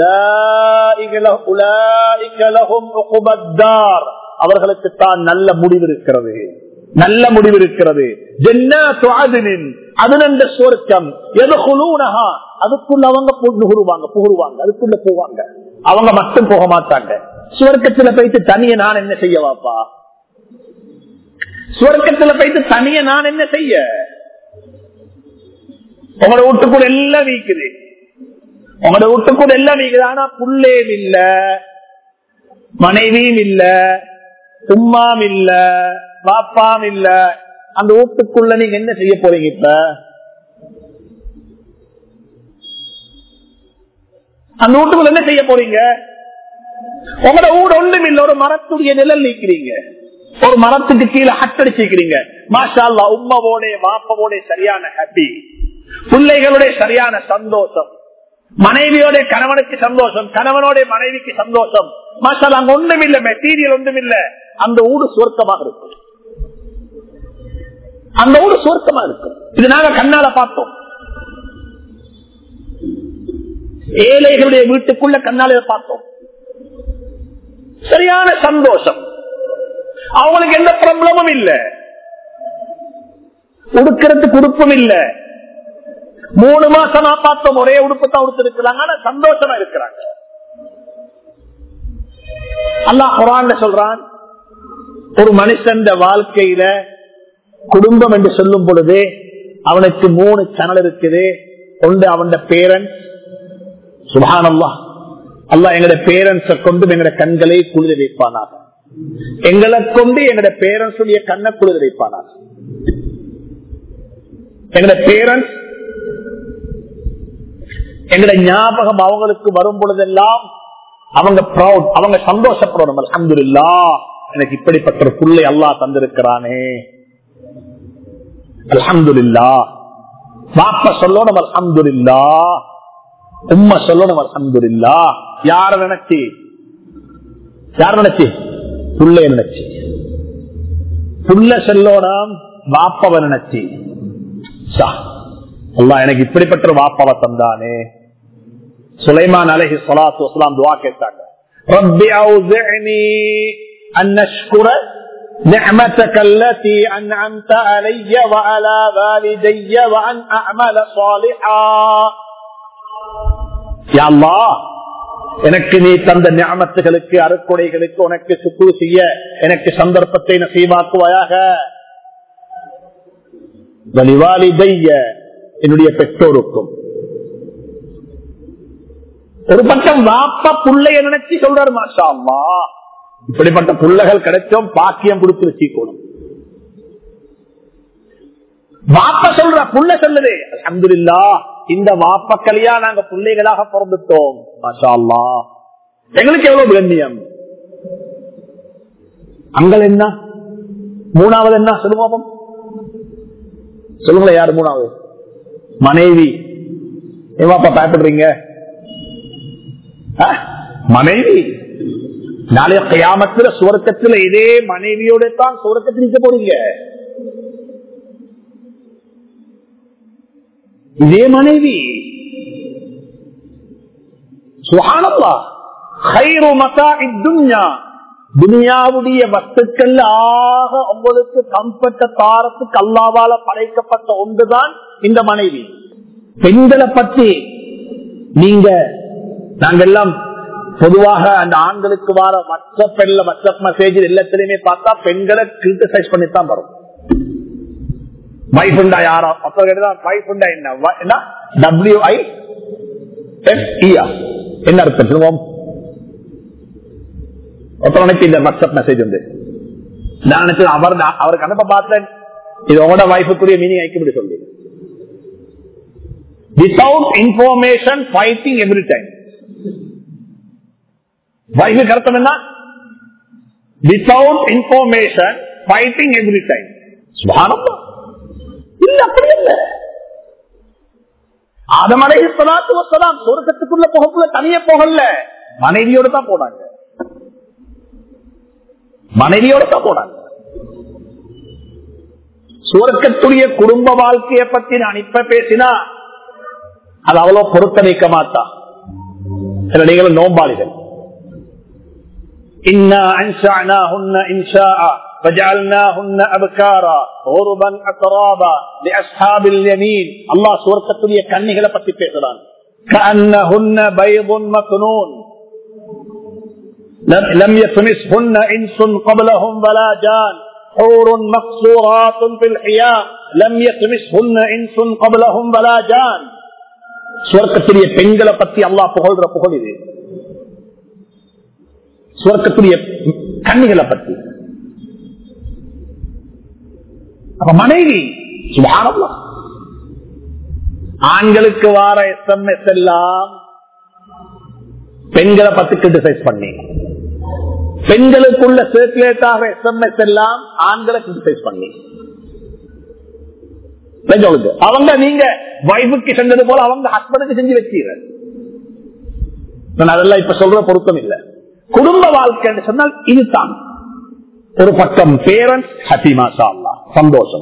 அவர்களுக்கு தான் நல்ல முடிவு இருக்கிறது நல்ல முடிவு இருக்கிறது அதனந்த சுவர்க்கம் எதுகுலூனஹா அதுக்குள்ள அவங்க புகுருவாங்க புகுருவாங்க அதுக்குள்ள போவாங்க அவங்க மட்டும் போக மாட்டாங்க சுவர்க்கத்துல போயிட்டு தனிய நான் என்ன செய்யவாப்பா சுவர்க்கத்துல போயிட்டு தனிய நான் என்ன செய்ய உங்களோட வீட்டுக்குள்ள எல்லாம் வீக்குது உங்களோட வீட்டுக்குள்ள எல்லாம் வீக்குது ஆனா புள்ளேம் இல்ல மனைவியும் இல்ல உம்மாம் இல்ல பாப்பாம் இல்ல அந்த வீட்டுக்குள்ள நீங்க என்ன செய்ய போறீங்க இப்ப அந்த வீட்டுக்குள்ள என்ன செய்ய போறீங்க உங்களோட ஊடு ஒன்றும் இல்ல ஒரு மரத்துடைய நிழல் நீக்கிறீங்க ஒரு மரத்துக்கு கீழே ஹட்டடிச்சிருக்கிறீங்க மாஷா அல்லா உம்மாவோட வாப்பாவோட சரியான ஹாப்பி பிள்ளைகளுடைய சரியான சந்தோஷம் மனைவியோட கணவனுக்கு சந்தோஷம் கணவனோட மனைவிக்கு சந்தோஷம் மாஷா அங்க ஒன்றும் இல்ல மெட்டீரியல் ஒன்றும் இல்ல அந்த ஊடு சுருக்கமாக இருக்கும் அந்த ஊடு சுருக்கமா இருக்கும் இது நாங்க கண்ணால பார்த்தோம் ஏழைகளுடைய வீட்டுக்குள்ள கண்ணால பார்த்தோம் சரியான சந்தோஷம் அவங்களுக்கு எந்த ப்ராப்ளமும் இல்ல உடுக்கிறதுக்கு உடுப்பும் இல்ல மூணு மாசமா பார்த்தோம் ஒரே உடுப்பு தான் உடுத்திருக்கிறாங்க ஆனா சந்தோஷமா இருக்கிறாங்க அல்லாஹ் குரான் சொல்றான் ஒரு மனுஷன் வாழ்க்கையில குடும்பம் என்று சொல்லும் பொழுது அவனுக்கு மூணு சேனல் இருக்குது ஒன்று அவன் பேரண்ட்ஸ் சுபான் அல்லா அல்லா எங்கட பேரண்ட்ஸை கொண்டு எங்கட கண்களை குளிர வைப்பானாக எங்களை கொண்டு எங்கட பேரண்ட்ஸ் உடைய கண்ணை குளிர வைப்பானாக எங்கட பேரண்ட்ஸ் எங்கட ஞாபகம் அவங்களுக்கு வரும் பொழுதெல்லாம் அவங்க ப்ரௌட் அவங்க சந்தோஷப்படணும் அலமதுல்லா எனக்கு இப்படிப்பட்ட ஒரு புள்ளை அல்லா தந்திருக்கிறானே அலமதுல்லா பாப்ப சொல்லணும் அலமதுல்லா உம்மா சொல்லணும் அலமதுல்லா யார நினைச்சு யார் நினைச்சு புள்ளைய நினைச்சு புள்ள சொல்லோடம் வாப்பவ நினைச்சு அல்லா எனக்கு இப்படிப்பட்ட ஒரு வாப்பாவை தந்தானே சுலைமான் அலஹி சலாத்து வசலாம் துவா கேட்டாங்க ربي أوزعني أن نشكر نعمتك التي أنعمت علي وعلى والدي وأن أعمل صالحا يا الله எனக்கு நீ தந்த ஞாபகத்துகளுக்கு அறுக்குடைகளுக்கு உனக்கு சுக்குரு செய்ய எனக்கு சந்தர்ப்பத்தை நசீவாக்குவாயாக வலிவாலி தைய என்னுடைய பெற்றோருக்கும் ஒரு பக்கம் வாப்ப புள்ளைய நினைச்சு சொல்றாரு மாஷா அம்மா இப்படிப்பட்ட புள்ளைகள் கிடைச்சோம் பாக்கியம் கொடுத்து வச்சுக்கணும் வாப்ப சொல்ற புள்ள சொல்லுது அல்ஹம்துலில்லா இந்த வாப்பக்கலியா நாங்க பிள்ளைகளாக பிறந்துட்டோம் மாஷா அல்லா எங்களுக்கு எவ்வளவு கண்ணியம் அங்கள் என்ன மூணாவது என்ன சொல்லுவோம் சொல்லுங்களேன் யாரு மூணாவது மனைவி ஏவாப்பா பயப்படுறீங்க ஆ? மனைவி நாளைய கயாமத்துல சுவர்க்கத்துல இதே மனைவியோட தான் சுவர்க்கத்தில் நிற்க போறீங்க இதே மனைவி சுகானல்லா ஹைரு மதா இத்துன்யா துனியாவுடைய வஸ்துக்கள் ஆக உங்களுக்கு கம்பட்ட தாரத்துக்கு அல்லாவால படைக்கப்பட்ட ஒன்றுதான் இந்த மனைவி பெண்களை பற்றி நீங்க நாங்கெல்லாம் பொதுவாக அந்த ஆண்களுக்கு வர வாட்ஸ்அப் வாட்ஸ்அப் மெசேஜ் எல்லாத்திலுமே பார்த்தா பெண்களை கிரிட்டிசைஸ் பண்ணித்தான் வரும் வைஃபுண்டா யாரோ அப்ப கேட்டதான் வைஃபுண்டா என்ன வ- என்ன டபிள்யூஐ என்ன அர்த்தம் சொல்லுவோம் ஒருத்தவனுக்கு இந்த வாட்ஸ்அப் மெசேஜ் உண்டு நான் நினைச்சது அவர் அவருக்கு அனுப்ப பார்த்தேன் இது உங்களோட வைஃபுக்குரிய மீனிங் ஐக்கியப்படி சொல்லி without information fighting every time வைஃபுக்கு அர்த்தம் என்ன without information fighting every time சுபானந்தம் இல்ல அப்படி இல்ல ஆதமலை சலாத்து வசலாம் சொர்க்கத்துக்குள்ள போகக்குள்ள தனியே போகல மனைவியோட தான் போனாங்க மனைவியோட தான் போனாங்க சுவர்க்கத்துடைய குடும்ப வாழ்க்கையை பத்தி நான் இப்ப பேசினா அது அவ்வளவு பொருத்த வைக்க மாட்டா சில நீங்களும் நோம்பாளிகள் إنا أنشأناهن إنشاء فجعلناهن أبكارا غربا أترابا لأصحاب اليمين الله سورة الدنيا كأنه لفتي بيطلان كأنهن بيض مكنون لم, لم يتمسهن إنس قبلهم ولا جان حور مقصورات في الحياة لم يتمسهن إنس قبلهم ولا جان சுவர்க்கத்துடைய பெண்களை பத்தி அல்லாஹ் புகழ்ற புகழ் இது சுவர்க்கத்துடைய கண்ணிகளை பத்தி அப்ப மனைவி சுபானம்லாம் ஆண்களுக்கு வார எஸ்எம்எஸ் எல்லாம் பெண்களை பத்தி கிரிட்டிசைஸ் பண்ணி பெண்களுக்குள்ள சர்க்குலேட் ஆகிற எஸ்எம்எஸ் எல்லாம் ஆண்களை கிரிட்டிசைஸ் பண்ணி நான் சொல்லுது. அவங்க நீங்க வைஃபுக்கு செஞ்சது போல அவங்க ஹஸ்பண்டுக்கு செஞ்சு வச்சீங்க நான் அதெல்லாம் இப்ப சொல்ற பொருத்தம் இல்லை குடும்ப வாழ்க்கை என்று சொன்னால் இதுதான் ஒரு பக்கம் பேரண்ட்ஸ் ஹாப்பி மாஷா அல்லா சந்தோஷம்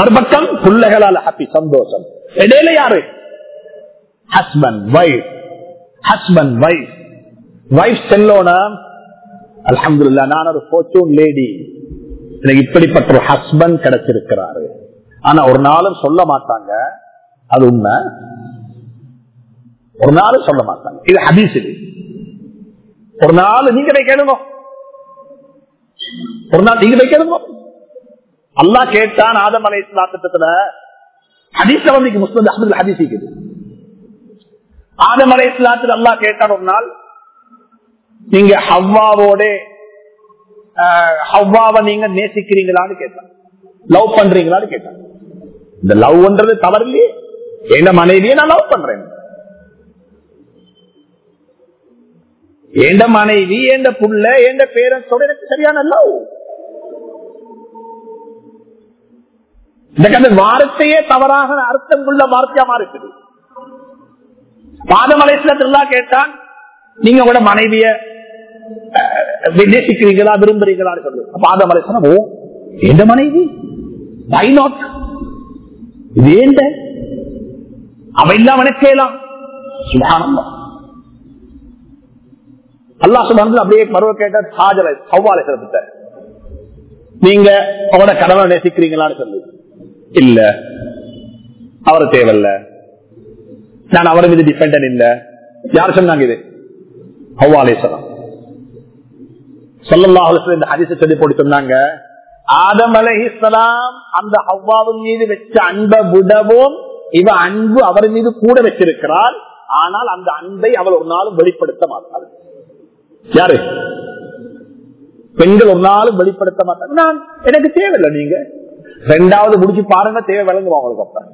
மறுபக்கம் பிள்ளைகளால் ஹாப்பி சந்தோஷம் இடையில யாரு husband wife husband wife wife செல்லோன அலமதுல்லா நான் ஒரு fortune லேடி எனக்கு இப்படிப்பட்ட ஒரு ஹஸ்பண்ட் கிடைச்சிருக்கிறாரு ஆனா ஒரு நாளும் சொல்ல மாட்டாங்க அது உண்மை ஒரு நாளும் சொல்ல மாட்டாங்க இது ஹதீஸ் இது ஒரு நாள் நீங்க போய் கேளுங்க ஒரு நாள் நீங்க போய் கேளுங்க அல்லாஹ் கேட்டான் ஆதம் அலை திட்டத்துல ஹதீஸ்ல வந்து முஸ்லிம் அஹமது ஹதீஸ் இருக்குது ஆதம் அலை இஸ்லாத்துல அல்லாஹ் கேட்டான் ஒரு நாள் நீங்க ஹவ்வாவோட ஹவ்வாவை நீங்க நேசிக்கிறீங்களான்னு கேட்டான் லவ் பண்றீங்களான்னு கேட்டான் இந்த லவ்ன்றது தவறு இல்லையே என்ன மனைவியை நான் லவ் பண்றேன் எந்த மனைவி எந்த புள்ள எந்த பேரண்ட்ஸோட எனக்கு சரியான லவ் இந்த அந்த வார்த்தையே தவறாக அர்த்தம் உள்ள வார்த்தையா மாறிக்குது பாதமலைசிலா கேட்டான் நீங்க கூட மனைவிய நேசிக்கிறீங்களா விரும்புறீங்களான்னு சொல்லு பாதமலைசனம் ஓ எந்த மனைவி வை நாட் இது ஏண்ட அவ இல்லாம நினைக்கலாம் சுபானந்தம் அல்லா சுபானத்தில் அப்படியே மருவ கேட்ட சாஜலை சவ்வாலை சிறப்பிட்ட நீங்க அவனோட கடவுளை நேசிக்கிறீங்களான்னு சொல்லி இல்ல அவரு தேவையில்ல நான் அவரை மீது டிபெண்ட் இல்ல யார் சொன்னாங்க இது ஹவ்வாலேஸ்வரம் சொல்லல்லா இந்த ஹரிச சொல்லி போட்டு சொன்னாங்க ஆதம் அலஹிஸ்லாம் அந்த ஹவ்வாவின் மீது வச்ச அன்பை விடவும் இவ அன்பு அவர் மீது கூட வச்சிருக்கிறார் ஆனால் அந்த அன்பை அவள் ஒரு நாளும் வெளிப்படுத்த மாட்டாள் யாரு பெண்கள் ஒரு நாளும் வெளிப்படுத்த மாட்டாங்க நான் எனக்கு தேவையில்லை நீங்க ரெண்டாவது முடிச்சு பாருங்க தேவை விளங்குவோம் அவங்களுக்கு அப்ப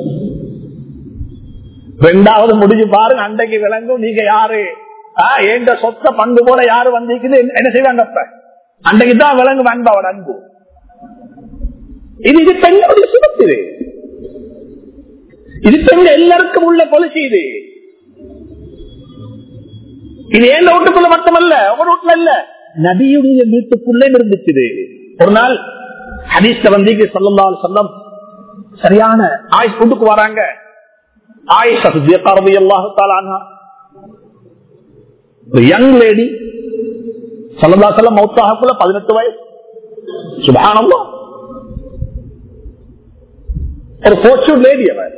ரெண்டாவது முடிஞ்சு பாருங்க அன்றைக்கு விளங்கும் நீங்க யாரு எந்த சொத்த பண்பு போல யாரு வந்திருக்குது என்ன செய்வாங்க அப்ப அன்றைக்கு தான் விளங்கும் அன்பாவோட அன்பு இது இது பெண்களுடைய சிறப்பு இது இது பெண் எல்லாருக்கும் உள்ள பொலிசி இது இது ஏன் வீட்டுக்குள்ள மட்டுமல்ல ஒரு வீட்டுல இல்ல நபியுடைய வீட்டுக்குள்ளே இருந்துச்சு ஒரு நாள் ஹதீஸ்ல வந்து சொல்லலாம் சொல்லம் சரியான ஆயுஷ் கொண்டுக்கு வராங்க ஆயிஷா ரவி அல்லாஹு யங் லேடி சல்லா சொல்லம் மௌத்தாகக்குள்ள பதினெட்டு வயசு சுபானந்தம் ஒரு போர்ச்சூன் லேடி அவர்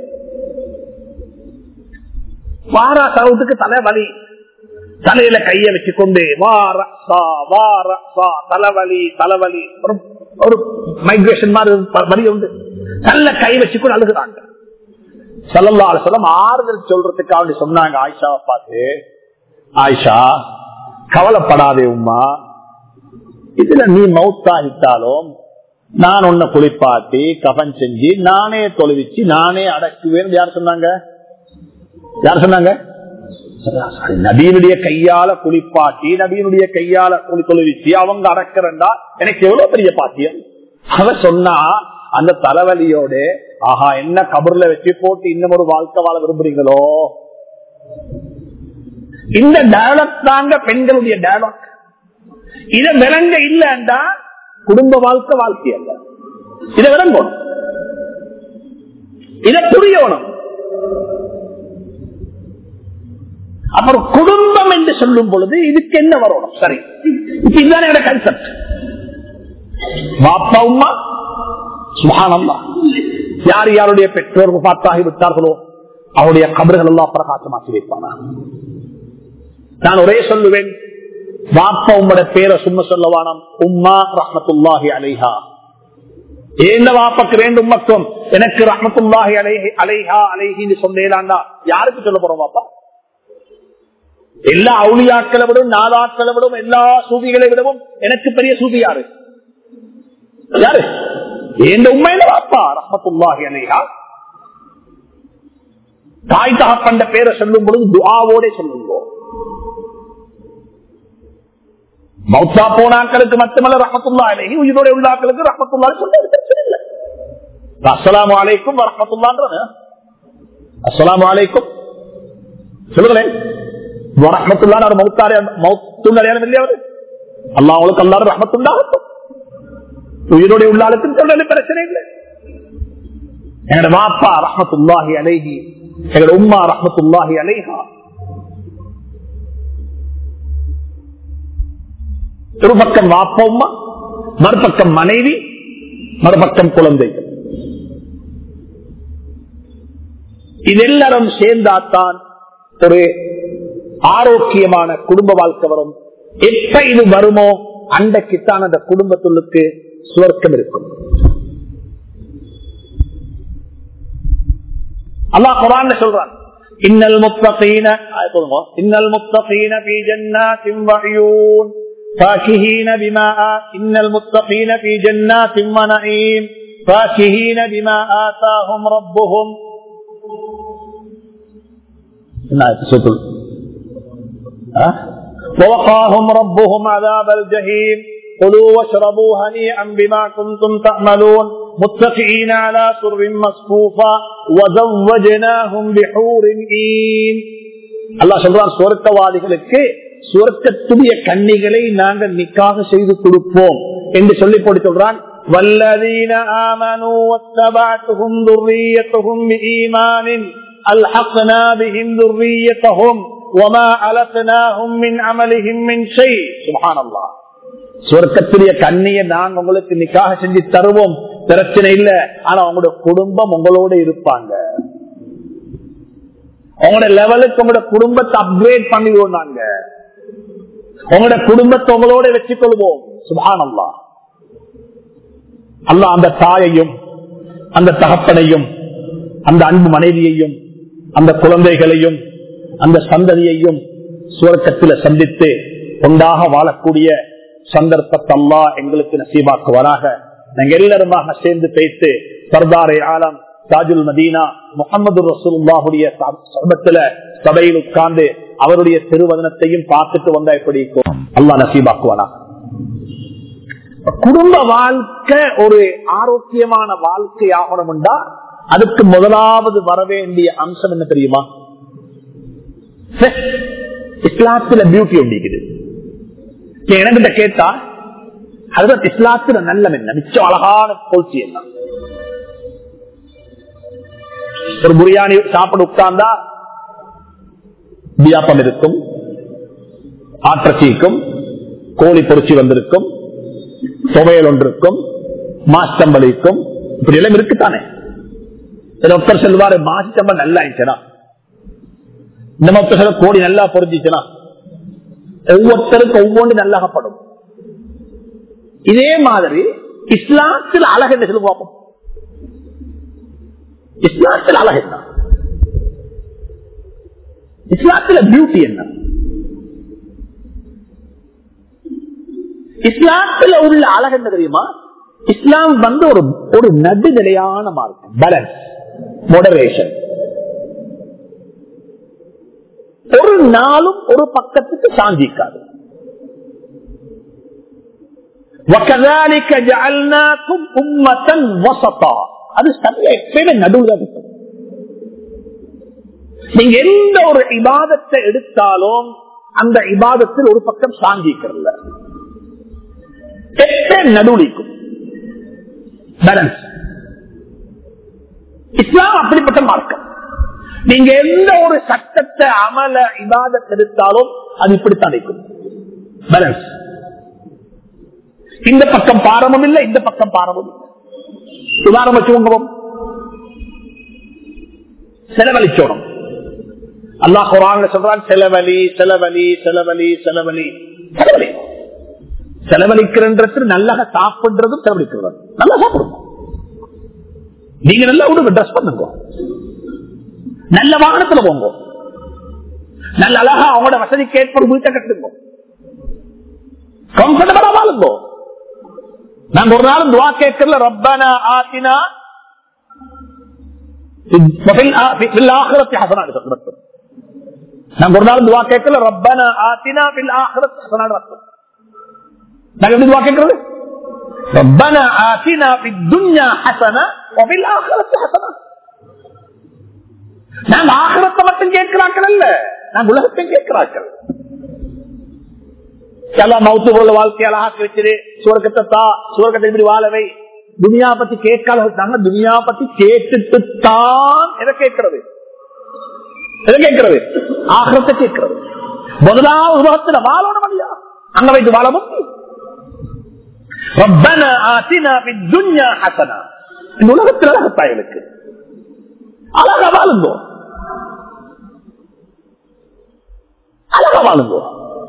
வாரா சவுத்துக்கு தலை வலி தலையில கைய வச்சுக்கொண்டு வார தலைவலி தலைவலி ஒரு மைக்ரேஷன் மாதிரி வலி உண்டு நல்ல கை வச்சுக்கொண்டு அழுகுறாங்க சல்லல்லா சொல்லம் ஆறுதல் சொல்றதுக்காக சொன்னாங்க ஆயிஷாவை பார்த்து ஆயிஷா கவலைப்படாதே உமா இதுல நீ மவுத்தாகிட்டாலும் நான் உன்னை குளிப்பாட்டி கபன் செஞ்சு நானே தொழுவிச்சு நானே அடக்குவேன் யார் சொன்னாங்க யார் சொன்னாங்க நபியினுடைய கையால குளிப்பாட்டி நபியினுடைய கையால குளி தொழுவிச்சு அவங்க அடக்கிறண்டா எனக்கு எவ்வளவு பெரிய பாத்தியம் அவ சொன்னா அந்த தலைவலியோட ஆஹா என்ன கபர்ல வச்சு போட்டு இன்னும் ஒரு வாழ்க்கை வாழ விரும்புறீங்களோ இந்த டயலாக் தாங்க பெண்களுடைய டயலாக் இத விளங்க இல்லைண்டா குடும்ப வாழ்க்கை வாழ்க்கை அல்ல இத விளங்கணும் இத புரியணும் அப்புறம் குடும்பம் என்று சொல்லும் பொழுது இதுக்கு என்ன வரணும் சரி இப்ப இதுதான் என்னோட கன்செப்ட் பாப்பா உமா சுகானம்மா யார் யாருடைய பெற்றோர்கள் பார்த்தாகி விட்டார்களோ அவருடைய கபறுகள் எல்லாம் பிரகாசமாக்கி வைப்பானா நான் ஒரே சொல்லுவேன் வாப்பா உம்மோட பேரை சும்மா சொல்லவானம் உம்மா ரஹமத்துல்லாஹி அலைஹா ஏந்த வாப்பக்கு வேண்டும் மக்கம் எனக்கு ரஹமத்துல்லாஹி அலைஹி அலைஹா அலைஹின்னு சொன்னேலாண்டா யாருக்கு சொல்ல போறோம் வாப்பா எல்லா அவுளியாக்களை விடும் நாதாக்களை விடும் எல்லா சூபிகளை விடவும் எனக்கு பெரிய சூபி யாரு யாரு ஏந்த உண்மையில வாப்பா ரஹமத்துல்லாஹி அலைஹா தாய் தகப்பண்ட பேரை சொல்லும் பொழுது துஆவோட சொல்லுங்க மௌத்தா போனாக்களுக்கு மட்டுமல்ல ரஹமத்துல்லா அலைஹி உயிரோட உள்ளாக்களுக்கு ரஹமத்துல்லா சொல்ல பிரச்சனை இல்லை அஸ்லாம் வலைக்கும் வரமத்துல்லான்றது அஸ்லாம் வலைக்கும் சொல்லுங்களேன் வரமத்துல்லான ஒரு மௌத்தாரி மௌத்துள்ள அடையாளம் இல்லையா அவரு அல்லா அவளுக்கு எல்லாரும் ரஹமத்துண்டாகட்டும் உயிரோட உள்ளாளுக்கும் சொல்றது பிரச்சனை இல்லை எங்களோட வாப்பா ரஹமத்துல்லாஹி அலைஹி எங்களோட உம்மா ரஹமத்துல்லாஹி அலைஹா ஒரு பக்கம் வாப்பம்மா மறுபக்கம் மனைவி மறுபக்கம் குழந்தைகள் இதெல்லாரும் சேர்ந்தாத்தான் ஒரு ஆரோக்கியமான குடும்ப வாழ்க்கை வரும் எப்ப இது வருமோ அண்டைக்குத்தான் அந்த குடும்பத்துள்ளுக்கு சுவர்க்கம் இருக்கும் அல்லாஹ் குரான் சொல்றான் இன்னல் முத்தகீன இன்னல் முத்தகீன في جنات وعيون فاكهين بما إن المتقين في جنات ونعيم فاكهين بما آتاهم ربهم ووقاهم ربهم عذاب الجحيم كلوا واشربوا هنيئا بما كنتم تعملون متكئين على سر مصفوفة وزوجناهم بحور عين அல்லாஹ் சொல்றான் சுவர்க்கவாதிகளுக்கு சுவர்க்கத்துடைய கண்ணிகளை நாங்கள் நிக்காக செய்து கொடுப்போம் என்று சொல்லி போட்டு சொல்றான் والذين آمنوا واتبعتهم ذريتهم بإيمان ألحقنا بهم ذريتهم وما ألتناهم من عملهم من شيء سبحان الله சுவர்க்கத்துடைய கண்ணியை நாங்க உங்களுக்கு நிக்காக செஞ்சு தருவோம் பிரச்சனை இல்ல ஆனா உங்களோட குடும்பம் உங்களோட இருப்பாங்க உங்களோட லெவலுக்கு உங்களோட குடும்பத்தை அப்கிரேட் பண்ணிடுவோம் நாங்க உங்களோட குடும்பத்தை உங்களோட வச்சுக் கொள்வோம் சுபானல்லா அல்ல அந்த தாயையும் அந்த தகப்பனையும் அந்த அன்பு மனைவியையும் அந்த குழந்தைகளையும் அந்த சந்ததியையும் சுவர்க்கத்தில் சந்தித்து ஒன்றாக வாழக்கூடிய சந்தர்ப்பத்தை அல்லா எங்களுக்கு நசீபாக்குவராக நாங்க எல்லாருமாக சேர்ந்து பேசி சர்தாரை ஆலம் தாஜுல் மதீனா முகமது ரசூல்லாவுடைய சமத்துல சபையில் உட்கார்ந்து அவருடைய திருவதனத்தையும் பார்த்துட்டு வந்தா எப்படி அல்லா நசீபாக்குவானா குடும்ப வாழ்க்கை ஒரு ஆரோக்கியமான வாழ்க்கை ஆகணும்டா அதுக்கு முதலாவது வர வேண்டிய அம்சம் என்ன தெரியுமா இஸ்லாத்துல பியூட்டி ஒண்டிக்குது எனக்கிட்ட கேட்டா அதுதான் இஸ்லாத்துல நல்லம் என்ன மிச்சம் அழகான போல்சி என்ன ஒரு பிரியாணி சாப்பிட உட்கார்ந்தா பியாப்பம் இருக்கும் ஆற்றச்சிக்கும் கோழி பொறிச்சி வந்திருக்கும் துவையல் ஒன்று இருக்கும் மாசம்பல் இருக்கும் இப்படி எல்லாம் இருக்குத்தானே ஒருத்தர் செல்வாரு மாசம்பல் நல்லா ஆயிடுச்சுனா இந்த மொத்த சில கோடி நல்லா பொறிஞ்சிச்சுனா ஒவ்வொருத்தருக்கும் ஒவ்வொன்று நல்லாகப்படும் இதே மாதிரி இஸ்லாத்தில் அழகு என்ன சொல்லி பார்ப்போம் இஸ்லாத்தில் அழகு என்ன இஸ்லாத்தில் பியூட்டி என்ன இஸ்லாத்தில் உள்ள அழகு என்ன தெரியுமா இஸ்லாம் வந்து ஒரு ஒரு நடுநிலையான மார்க்கம் பேலன்ஸ் மொடரேஷன் ஒரு நாளும் ஒரு பக்கத்துக்கு சாஞ்சிக்காது وَكَذَلِكَ جَعَلْنَاكُمْ أُمَّةً وَسَطًا அது சரியா எப்பயுமே நடுவுல இருக்கும் நீங்க எந்த ஒரு இபாதத்தை எடுத்தாலும் அந்த இபாதத்தில் ஒரு பக்கம் சாங்கிக்கிறல்ல நடுவுலிக்கும் பேலன்ஸ் இஸ்லாம் அப்படிப்பட்ட மார்க்கம் நீங்க எந்த ஒரு சட்டத்தை அமல இபாதத்தை எடுத்தாலும் அது இப்படித்தான் இருக்கும் பேலன்ஸ் இந்த பக்கம் பாரமும் இல்லை இந்த பக்கம் பாரமும் இல்லை உதாரணம் வச்சுக்கோங்க செலவழிச்சோணும் அல்லாஹ் குரான் சொல்றான் செலவழி செலவழி செலவழி செலவழி செலவழி செலவழிக்கிறன்றது நல்லா சாப்பிடுறதும் செலவழிக்கிறது நல்லா சாப்பிடுங்க நீங்க நல்லா உடுங்க ட்ரெஸ் பண்ணுங்க நல்ல வாகனத்துல போங்க நல்ல அழகா அவங்களோட வசதிக்கு ஏற்ப வீட்டை கட்டுங்க கம்ஃபர்டபுளா வாழுங்க நாங்க ஒரு நாளும் துவா கேட்கல ரப்பனா ஆத்தினா நாங்க ஒரு நாளும் துவா கேட்கல ரப்பனா ஆத்தினா பில் ஆஹிரத் ஹசனாடு ரத்தம் நாங்க எப்படி துவா கேட்கறது ربنا آتنا في الدنيا حسنة وفي الآخرة حسنة நாங்க ஆகிரத்தை மட்டும் கேட்கிறார்கள் அல்ல நாங்க உலகத்தையும் கேட்கிறார்கள் எல்லாம் மவுத்து போல வாழ்க்கை அழகாக்கி வச்சிரு சுவர்க்கத்தை தா சுவர்க்கத்தை இப்படி வாழவை துனியா பத்தி கேட்காத நாங்க துனியா பத்தி கேட்டுட்டு தான் எதை கேட்கிறது எதை கேட்கிறது ஆகிரத்தை கேட்கிறது முதலாவது உலகத்துல வாழணும் இல்லையா அங்க வைத்து வாழ முடியும் ரப்பனா ஆத்தினா பித் துன்யா ஹசனா இந்த உலகத்தில் அழகத்தாயலுக்கு அழகா வாழுங்கோ அழகா வாழுங்கோ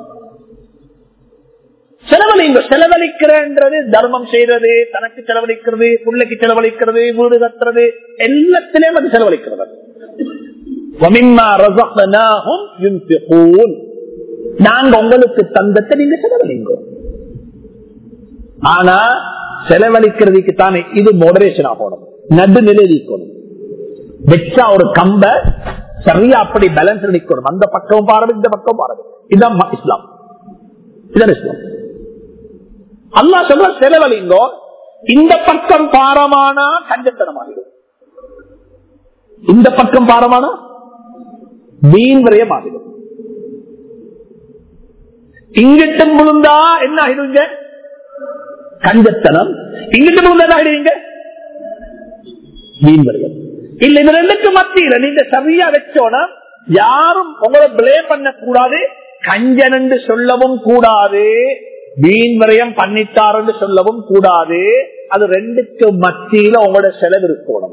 செலவழிங்க செலவழிக்கிறன்றது தர்மம் செய்யறது தனக்கு செலவழிக்கிறது பிள்ளைக்கு செலவழிக்கிறது வீடு கட்டுறது எல்லாத்திலையும் அது செலவழிக்கிறது நாங்க உங்களுக்கு தந்தத்தை நீங்க செலவழிங்க ஆனா செலவழிக்கிறதுக்கு தானே இது மோடரேஷன் ஆகணும் நடுநிலை இருக்கணும் வெச்சா ஒரு கம்ப சரியா அப்படி பேலன்ஸ் நிக்கணும் அந்த பக்கம் பாருங்க இந்த பக்கம் பாருங்க இதுதான் இஸ்லாம் இதுதான் இஸ்லாம் அல்லா சொல்ற செலவழிங்கோ இந்த பக்கம் பாரமானா கஞ்சத்தனமாகிடும் இந்த பக்கம் பாரமானா மீன் வரையம் ஆகிடும் இங்கிட்டு முழுந்தா என்ன ஆகிடுங்க கஞ்சத்தனம் இங்கிட்டு முழுந்தா என்ன ஆகிடுவீங்க மீன் வரையம் இல்ல இந்த ரெண்டுக்கு மத்தியில நீங்க சரியா வச்சோன்னா யாரும் உங்களை பிளே பண்ண கூடாது கஞ்சன் என்று சொல்லவும் கூடாது மீன் வரையம் பண்ணிட்டார் என்று சொல்லவும் கூடாது அது ரெண்டுக்கு மத்தியில உங்களோட செலவு இருக்கணும்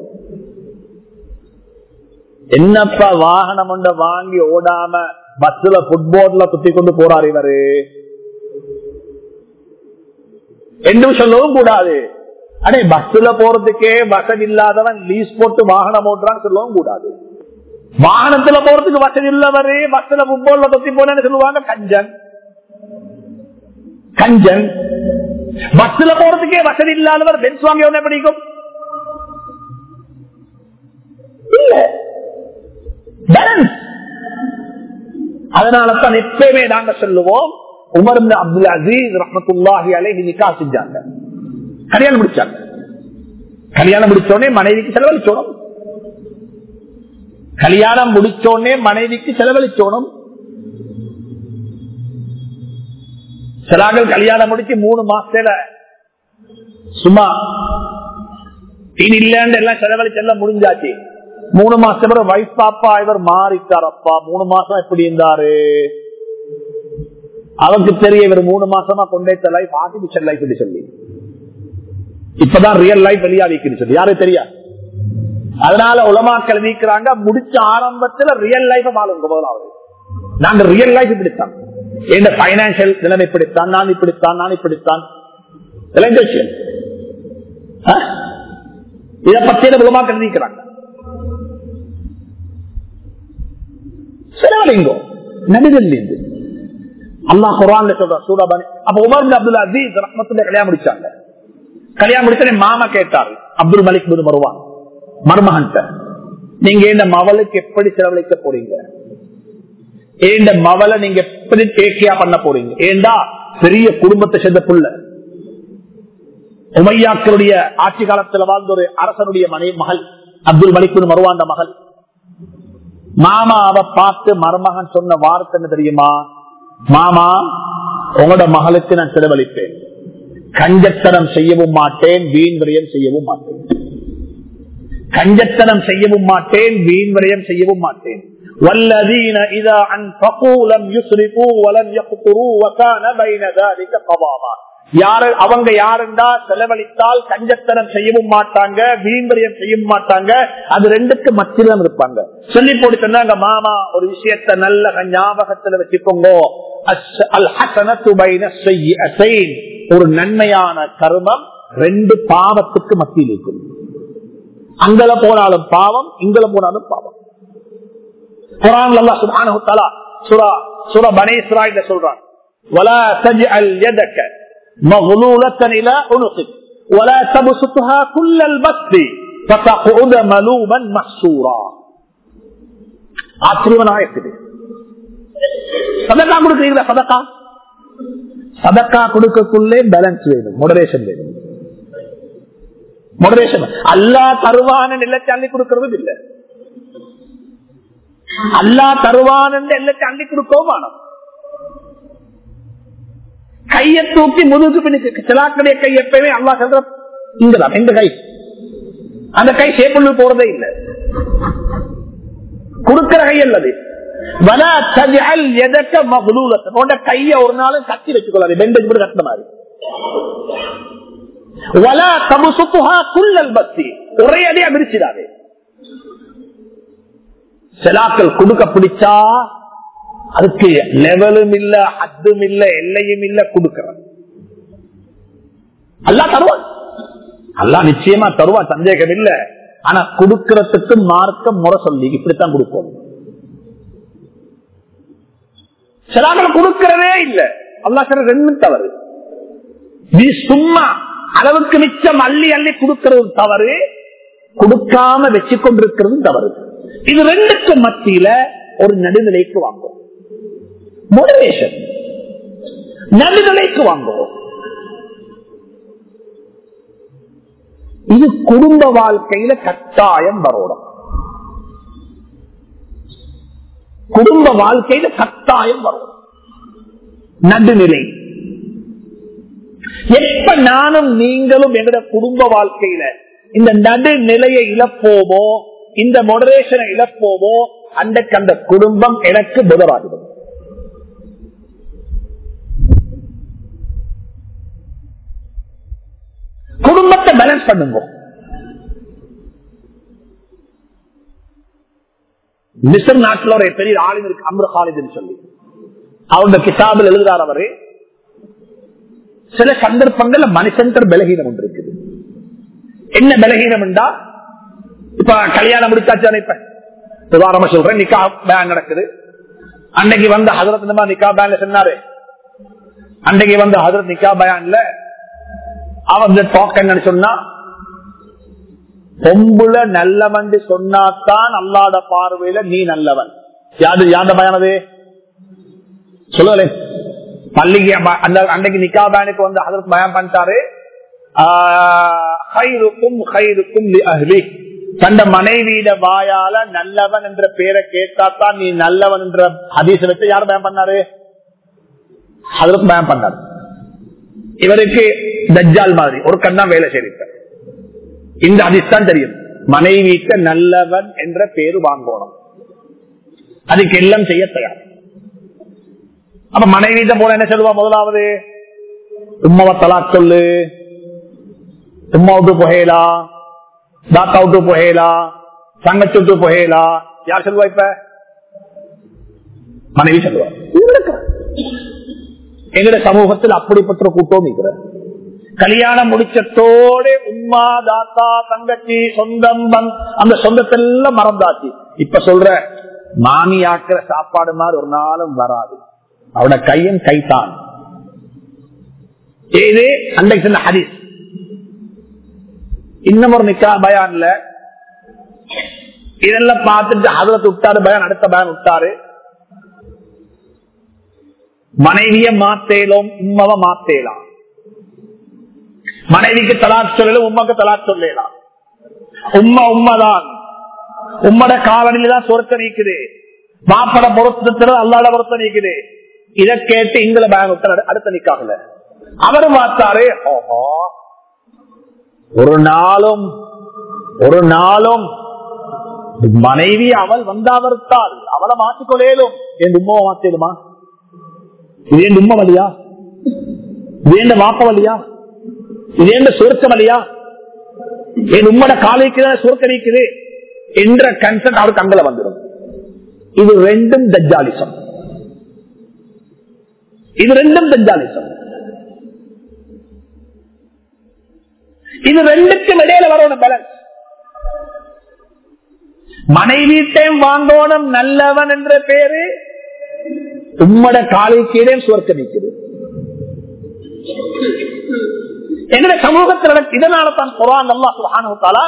என்னப்பா வாகனம் ஒன்ற வாங்கி ஓடாம பஸ்ல புட்போர்ட்ல குத்தி கொண்டு போறாரு இவரு என்றும் சொல்லவும் கூடாது அடே பஸ்ல போறதுக்கே வசதி இல்லாதவன் லீஸ் போட்டு வாகனம் ஓட்டுறான்னு சொல்லவும் கூடாது வாகனத்துல போறதுக்கு வசதி இல்லவரு பஸ்ல புட்போர்ட்ல குத்தி போனேன்னு சொல்லுவாங்க கஞ்சன் கஞ்சன் பஸ்ல போறதுக்கே வசதி இல்லாதவர் பென்ஸ் வாங்கி என்ன பிடிக்கும் இல்ல பேலன்ஸ் அதனால தான் எப்பயுமே நாங்க சொல்லுவோம் உமர் அப்துல் அசீஸ் ரஹமத்துல்லாஹி அலைஹி நிக்கா செஞ்சாங்க கல்யாணம் முடிச்சாங்க கல்யாணம் முடிச்சோடனே மனைவிக்கு செலவழிச்சோணும் கல்யாணம் முடிச்சோடனே மனைவிக்கு செலவழிச்சோணும் சிலாக்கள் கல்யாணம் முடிச்சு மூணு மாசத்துல சும்மா இனி இல்லன்னு எல்லாம் செலவழிச்சு எல்லாம் முடிஞ்சாச்சு மூணு மாசம் பிறகு வைஃப் பாப்பா இவர் மாறிட்டாரப்பா மூணு மாசம் எப்படி இருந்தாரு அவருக்கு தெரிய இவர் மூணு மாசமா கொண்டே லைஃப் ஆர்டிபிஷியல் லைஃப் சொல்லி இப்பதான் ரியல் லைஃப் வெளியாகிக்குன்னு சொல்லி யாரும் தெரியாது அதனால உலமாக்கள் நீக்கிறாங்க முடிச்ச ஆரம்பத்துல ரியல் லைஃப் வாழுங்க முதலாவது நாங்க ரியல் லைஃப் இப்படித்தான் எந்த பைனான்சியல் நிலைமை இப்படித்தான் நான் இப்படித்தான் நான் இப்படித்தான் இதை பத்தியில உலமாக்கள் நீக்கிறாங்க செலவழிங்கோ நடுதல் இருந்து அல்லா குரான் சொல்ற சூடாபானி அப்ப உமர் அப்துல் அசீஸ் ரஹமத்துல கல்யாணம் முடிச்சாங்க கல்யாணம் முடிச்ச மாமா கேட்டாரு அப்துல் மலிக் புது வருவான் மருமகன் நீங்க இந்த மவளுக்கு எப்படி செலவழிக்க போறீங்க ஏண்ட மவளை நீங்க எப்படி டேக்கியா பண்ண போறீங்க ஏண்டா பெரிய குடும்பத்தை சேர்ந்த புள்ள உமையாக்களுடைய ஆட்சி காலத்துல வாழ்ந்த ஒரு அரசனுடைய மனை மகள் அப்துல் மலிக் மருவாண்ட மகள் மாமா அவ பார்த்து மருமகன் சொன்ன வார்த்தை என்ன தெரியுமா மாமா உங்களோட மகளுக்கு நான் செலவழிப்பேன் கஞ்சத்தனம் செய்யவும் மாட்டேன் வீண் விரயம் செய்யவும் மாட்டேன் கஞ்சத்தனம் செய்யவும் மாட்டேன் வீண் விரயம் செய்யவும் மாட்டேன் والذين إذا أنفقوا لم يسرفوا ولم يقتروا وكان بين ذلك قواما யாரு அவங்க யாருண்டா செலவழித்தால் கஞ்சத்தனம் செய்யவும் மாட்டாங்க வீண்பரியம் செய்யவும் மாட்டாங்க அது ரெண்டுக்கு மத்தியிலும் இருப்பாங்க சொல்லி போட்டு சொன்னாங்க மாமா ஒரு விஷயத்த நல்ல ஞாபகத்துல வச்சுக்கோங்க ஒரு நன்மையான கருமம் ரெண்டு பாவத்துக்கு மத்தியில் இருக்கும் அங்கல போனாலும் பாவம் இங்கல போனாலும் பாவம் குரான் அல்லா சுபானு தலா சுரா சுரா பனேஸ்ராயில சொல்றான் ولا تجعل يدك مغلولة إلى عنقك ولا تبسطها كل البسط فتقعد ملوما محسورا ஆச்சரியமான இருக்குது சதக்கா கொடுக்குறீங்களா சதக்கா சதக்கா கொடுக்கக்குள்ளே பேலன்ஸ் வேணும் மொடரேஷன் வேணும் மொடரேஷன் அல்லா தருவான நிலத்தை அள்ளி கொடுக்கறதும் இல்லை அல்லா தருவான நிலத்தை அள்ளி கொடுக்கவும் வேணும் கையை தூக்கி முதுகு பின்னுக்கு சிலாக்களுடைய கை எப்பயுமே அல்லா சொல்ற இங்கதான் எந்த கை அந்த கை சேப்புள்ளு போறதே இல்லை கொடுக்கிற கை அல்லது கைய ஒரு நாளும் கத்தி வச்சுக்கொள்ளாது பெண்டேஜ் கூட கட்டின மாதிரி வலா தமுசுத்துஹா குல்லல் பக்தி ஒரே அடியா விரிச்சிடாதே செலாக்கள் கொடுக்க பிடிச்சா அதுக்கு லெவலும் இல்ல அத்தும் இல்ல எல்லையும் இல்ல கொடுக்கிறான் அல்லா தருவான் அல்லா நிச்சயமா தருவான் சந்தேகம் இல்ல ஆனா கொடுக்கறதுக்கு மார்க்கம் முறை சொல்லி இப்படித்தான் கொடுப்போம் சிலாக்கள் கொடுக்கிறதே இல்ல அல்லா சில ரெண்டு தவறு நீ சும்மா அளவுக்கு மிச்சம் அள்ளி அள்ளி கொடுக்கிறது தவறு கொடுக்காம வச்சு கொண்டிருக்கிறது தவறு இது ரெண்டுக்கு மத்தியில ஒரு நடுநிலைக்கு வாங்கும் மோட்டிவேஷன் நடுநிலைக்கு வாங்குவோம் இது குடும்ப வாழ்க்கையில கட்டாயம் வரணும் குடும்ப வாழ்க்கையில கட்டாயம் வரும் நடுநிலை எப்ப நானும் நீங்களும் எங்கட குடும்ப வாழ்க்கையில இந்த நடுநிலையை இழப்போமோ இந்த மொடரேஷனை இழப்போமோ அன்றைக்கு அந்த குடும்பம் எனக்கு புதவாகிடும் குடும்பத்தை பேலன்ஸ் பண்ணுங்க மிஸ்ர் நாட்டில் ஒரு பெரிய ஆளும் இருக்கு அம்ரு ஹாலிதுன்னு சொல்லி அவங்க கிதாபில் எழுதுறார் அவரு சில சந்தர்ப்பங்கள்ல மனுஷன் பலகீனம் ஒன்று இருக்குது என்ன பலகீனம் என்றா இப்ப கல்யாணம் முடிச்சாச்சு இப்ப உதாரணமா சொல்றேன் நிக்கா பேங்க் நடக்குது அன்னைக்கு வந்த ஹசரத் நிக்கா பேங்க் சொன்னாரு அன்னைக்கு வந்த ஹசரத் நிக்கா பேங்க்ல அவங்க டாக் என்னன்னு சொன்னா பொம்புல நல்லவன் சொன்னாத்தான் அல்லாத பார்வையில நீ நல்லவன் யாது யாத பயனது சொல்லுங்களேன் பள்ளிக்கு அந்த அன்னைக்கு நிக்கா பேனுக்கு வந்து அதற்கு பயம் பண்ணிட்டாரு தந்த மனைவியிட வாயால நல்லவன் என்ற பேரை கேட்டாத்தான் நீ நல்லவன் என்ற ஹதீச வச்சு யார் பயம் பண்ணாரு அதற்கு பயம் பண்ணாரு இவருக்கு தஜ்ஜால் மாதிரி ஒரு கண்ணா வேலை செய்திருக்க இந்த அதிர்ஷ்டம் தெரியும் மனைவிக்கு நல்லவன் என்ற பேரு வாங்கணும் அதுக்கு எல்லாம் செய்ய தயார் அப்ப மனைவிட்ட போன என்ன சொல்லுவா முதலாவது உம்மாவை தலாக் சொல்லு உம்மா விட்டு புகையலா தாத்தா விட்டு புகையலா தங்கச்சி விட்டு புகையலா யார் சொல்லுவா இப்ப மனைவி சொல்லுவா எங்கட சமூகத்தில் அப்படிப்பட்ட ஒரு கூட்டம் இருக்கிற கல்யாணம் முடிச்சத்தோட உம்மா தாத்தா தங்கச்சி சொந்தம் அந்த சொந்தத்தெல்லாம் மறந்தாச்சு இப்ப சொல்ற மாமி ஆக்கிற சாப்பாடு மாதிரி ஒரு நாளும் வராது அவட கையும் கைத்தான் ஏது அன்றைக்கு சொன்ன ஹரிஸ் இன்னும் ஒரு நிக்கா பயான்ல இதெல்லாம் பார்த்துட்டு அதுல விட்டாரு பயான் அடுத்த பயான் விட்டாரு மனைவிய மாத்தேலும் உம்மவ மாத்தேலாம் மனைவிக்கு தலாக் சொல்லலும் உம்மக்கு தலாக் சொல்லலாம் உம்மா உண்மைதான் உம்மட காவலில் தான் சொர்க்க நீக்குது மாப்பட பொறுத்து அல்லாட பொறுத்த நீக்குது இதை கேட்டு இங்களை பேங்க் அடுத்த நிக்காகல அவரு பார்த்தாரு ஓஹோ ஒரு நாளும் ஒரு நாளும் மனைவி அவள் வந்தாவர்த்தால் அவளை மாற்றிக்கொள்ளேலும் என் உண்மை மாத்திடுமா இது என் உண்மை வழியா இது என் மாப்ப வழியா இது என் சுருக்கம் வழியா என் உம்மட காலைக்கு சுருக்க நீக்குது என்ற கன்சென்ட் அவருக்கு அங்கல வந்துடும் இது ரெண்டும் தஜ்ஜாலிசம் இது ரெண்டும் தஜ்ஜாலிசம் இது ரெண்டுக்கும் இடையில வரணும் பேலன்ஸ் மனைவீட்டையும் வாங்கோணும் நல்லவன் என்ற பேரு உம்மட காலை கீழே சுவர்க்க நிற்குது எங்கட சமூகத்தில் இதனால தான் குரான் அல்லா சுபானுத்தாலா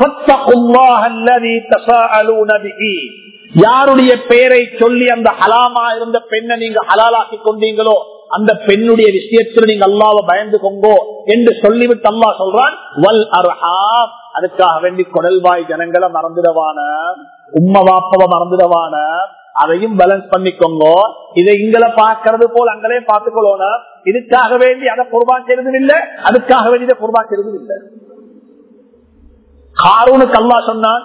யாருடைய பெயரை சொல்லி அந்த ஹலாமா இருந்த பெண்ணை நீங்க ஹலாலாக்கி கொண்டீங்களோ அந்த பெண்ணுடைய விஷயத்தில் நீங்க அல்லாவ பயந்து கொங்கோ என்று சொல்லிவிட்டு அல்லா சொல்றான் வல் அர்ஹாம் அதுக்காக வேண்டி குடல்வாய் ஜனங்களை மறந்துடவான உம்ம வாப்பவ மறந்துடவான அதையும் பேலன்ஸ் பண்ணிக்கோங்க இதை இங்களை பார்க்கறது போல் அங்களே பார்த்துக்கொள்ளணும் இதுக்காக வேண்டி அதை குர்பான் செய்யறதும் இல்லை அதுக்காக வேண்டி இதை குர்பான் செய்யறதும் இல்லை காரூனுக்கு அல்லா சொன்னான்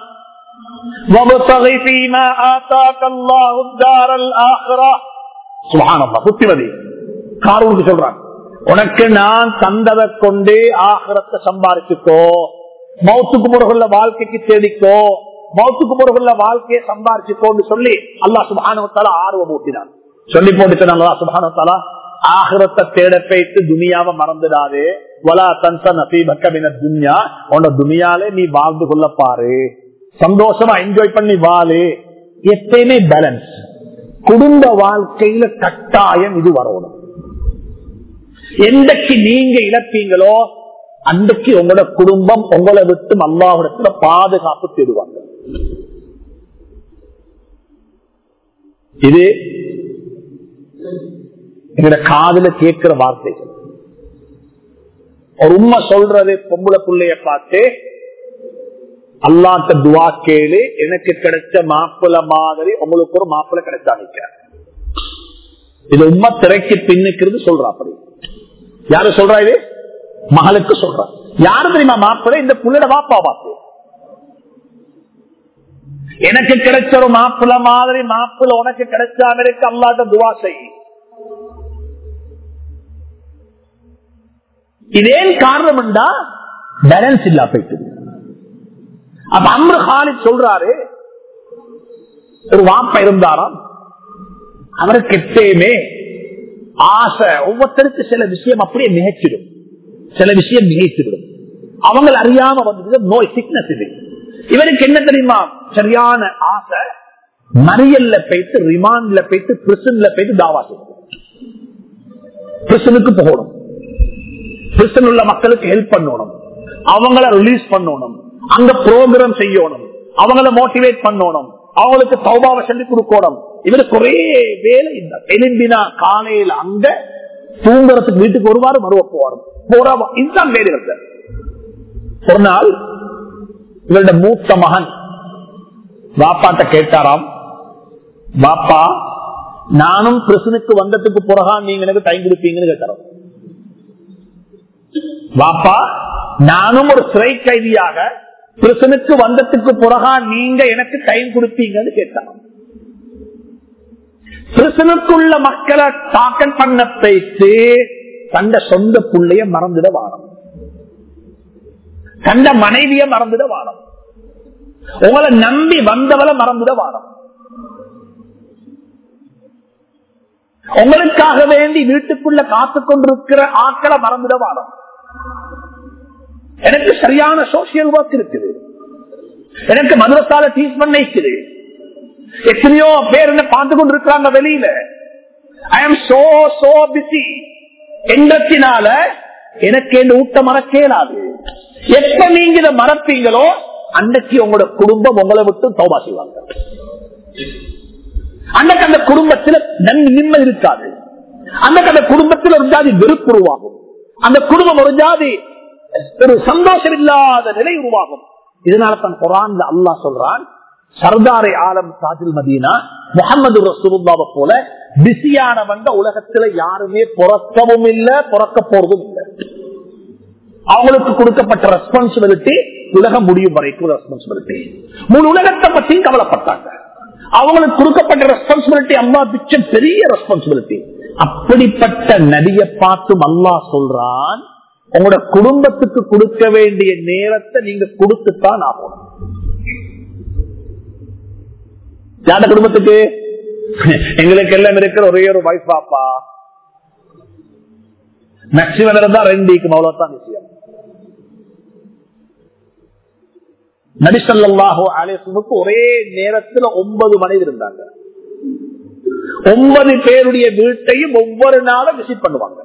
புத்திமதி காரூனுக்கு சொல்றான் உனக்கு நான் தந்ததை கொண்டு ஆகரத்தை சம்பாதிச்சுக்கோ மௌத்துக்கு முறைகுள்ள வாழ்க்கைக்கு தேடிக்கோ மௌத்துக்கு முறைகுள்ள வாழ்க்கையை சம்பாதிச்சுக்கோன்னு சொல்லி அல்லா சுபானவத்தால ஆர்வம் ஊட்டினான் சொல்லி போட்டு அல்லா சுபானவத்தாலா ஆகிரத்தை தேட போயிட்டு துனியாவை மறந்துடாது வலா தன்ச நசீபக்கமின துன்யா உன்னோட துனியாலே நீ வாழ்ந்து கொள்ள பாரு சந்தோஷமா என்ஜாய் பண்ணி வாழு எப்பயுமே பேலன்ஸ் குடும்ப வாழ்க்கையில கட்டாயம் இது வரணும் எந்தக்கு நீங்க இழப்பீங்களோ அன்றைக்கு உங்களோட குடும்பம் உங்களை விட்டு அல்லாவிடத்துல பாதுகாப்பு தேடுவாங்க இது எங்களோட காதல கேட்கிற வார்த்தைகள் ஒரு உண்மை சொல்றது பொம்பளை பிள்ளைய பார்த்து அல்லாட்ட துவா கேளு எனக்கு கிடைச்ச மாப்பிள்ள மாதிரி உங்களுக்கு ஒரு மாப்பிள்ள கிடைச்சா நிக்க இது உண்மை திரைக்கு பின்னுக்கிறது சொல்றா அப்படி யாரு சொல்றா இது மகளுக்கு சொல்றா யாரு தெரியுமா மாப்பிள்ள இந்த புள்ளிட வாப்பா பார்த்து எனக்கு கிடைச்ச ஒரு மாப்பிள்ள மாதிரி மாப்பிள்ள உனக்கு கிடைச்சா இருக்கு அல்லாட்ட துவா செய் இதேன் காரணம் என்றா பேலன்ஸ் இல்லா போயிட்டு அப்ப அம்ரு ஹாலித் சொல்றாரு ஒரு வாப்ப இருந்தாராம் அவருக்கு எப்பயுமே ஆசை ஒவ்வொருத்தருக்கு சில விஷயம் அப்படியே மிகைச்சிடும் சில விஷயம் மிகைத்துவிடும் அவங்க அறியாம வந்தது நோய் சிக்னஸ் இது இவருக்கு என்ன தெரியுமா சரியான ஆசை மறியல்ல போயிட்டு ரிமாண்ட்ல போயிட்டு பிரிசன்ல போயிட்டு தாவா செய்யணும் பிரிசனுக்கு போகணும் பிரிசன் உள்ள மக்களுக்கு ஹெல்ப் பண்ணணும் அவங்கள ரிலீஸ் பண்ணணும் அங்க ப்ரோக்ராம் செய்யணும் அவங்கள மோட்டிவேட் பண்ணணும் அவங்களுக்கு சௌபாவை சொல்லி கொடுக்கணும் இவருக்கு ஒரே வேலை இந்த எலும்பினா காலையில அங்க தூங்குறதுக்கு வீட்டுக்கு வருவாரு மறுவ போவாரு போற இதுதான் வேலை இருந்த ஒரு நாள் இவருடைய மூத்த மகன் பாப்பாட்ட கேட்டாராம் பாப்பா நானும் பிரசனுக்கு வந்ததுக்கு பிறகா நீங்க எனக்கு டைம் கொடுப்பீங்கன்னு கேட்டாராம் பாப்பா நானும் ஒரு சிறை கைதியாக பிரசனுக்கு வந்ததுக்கு பிறகா நீங்க எனக்கு டைம் கொடுப்பீங்கன்னு கேட்டாங்க பிரசனுக்குள்ள மக்களை தாக்கல் பண்ண பேசி தந்த சொந்த புள்ளைய மறந்துட வாரம் தந்த மனைவிய மறந்துட வாரம் உங்களை நம்பி வந்தவளை மறந்துட வாரம் உங்களுக்காக வேண்டி வீட்டுக்குள்ள காத்து கொண்டிருக்கிற ஆக்களை மறந்துட வாரம் எனக்கு சரியான சோசியல் ஒர்க் இருக்குது எனக்கு மதுரத்தால டீச் பண்ண இருக்குது எத்தனையோ பேர் என்ன பார்த்து கொண்டு இருக்கிறாங்க வெளியில I am so so busy எண்ணத்தினால எனக்கு என் ஊட்ட மறக்கேலாது எப்ப நீங்க இதை மறப்பீங்களோ அன்னைக்கு உங்களோட குடும்பம் உங்களை விட்டு தௌபா செய்வாங்க அன்னைக்கு அந்த குடும்பத்தில் நன்மை நிம்மதி இருக்காது அன்னைக்கு அந்த குடும்பத்தில் ஒரு ஜாதி வெறுப்பு உருவாகும் அந்த குடும்பம் ஒரு ஜாதி ஒரு சந்தோஷம் இல்லாத நிலை உருவாகும் இதனால தான் குரான் அல்லா சொல்றான் சர்தாரை ஆலம் தாஜில் மதீனா முகமது ரசூல்லாவை போல பிஸியானவங்க உலகத்துல யாருமே பிறக்கவும் இல்லை பிறக்க போறதும் இல்லை அவங்களுக்கு கொடுக்கப்பட்ட ரெஸ்பான்சிபிலிட்டி உலகம் முடியும் வரைக்கும் ரெஸ்பான்சிபிலிட்டி முழு உலகத்தை பற்றியும் கவலைப்பட்டாங்க அவங்களுக்கு கொடுக்கப்பட்ட ரெஸ்பான்சிபிலிட்டி அம்மா பிச்சம் பெரிய ரெஸ்பான்சிபிலிட்டி அப்படிப்பட்ட நடிகை பார்த்தும் அல்லா சொல்றான் உங்களோட குடும்பத்துக்கு கொடுக்க வேண்டிய நேரத்தை நீங்க கொடுத்துத்தான் ஆகணும் யார குடும்பத்துக்கு எங்களுக்கு எல்லாம் இருக்கிற ஒரே ஒரு வைஃப் பாப்பா மேக்சிமம் இருந்தா ரெண்டுக்கும் அவ்வளவுதான் விஷயம் நடிசல்லாஹோ அலேசுக்கு ஒரே நேரத்தில் ஒன்பது மனைவி இருந்தாங்க ஒன்பது பேருடைய வீட்டையும் ஒவ்வொரு நாளும் விசிட் பண்ணுவாங்க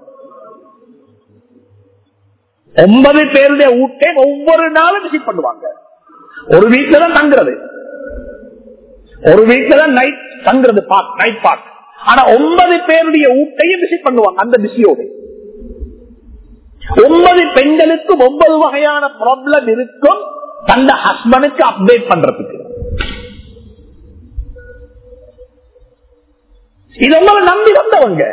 ஒன்பது பேருடைய வீட்டை ஒவ்வொரு நாளும் விசிட் பண்ணுவாங்க ஒரு வீட்டுல தான் தங்குறது ஒரு வீட்டுல தான் நைட் தங்குறது பார்க் நைட் பார்க் ஆனா ஒன்பது பேருடைய வீட்டையும் விசிட் பண்ணுவாங்க அந்த பிஸியோட ஒன்பது பெண்களுக்கு ஒன்பது வகையான ப்ராப்ளம் இருக்கும் தந்த ஹஸ்பண்டுக்கு அப்டேட் பண்றதுக்கு இது உங்களை நம்பி வந்தவங்க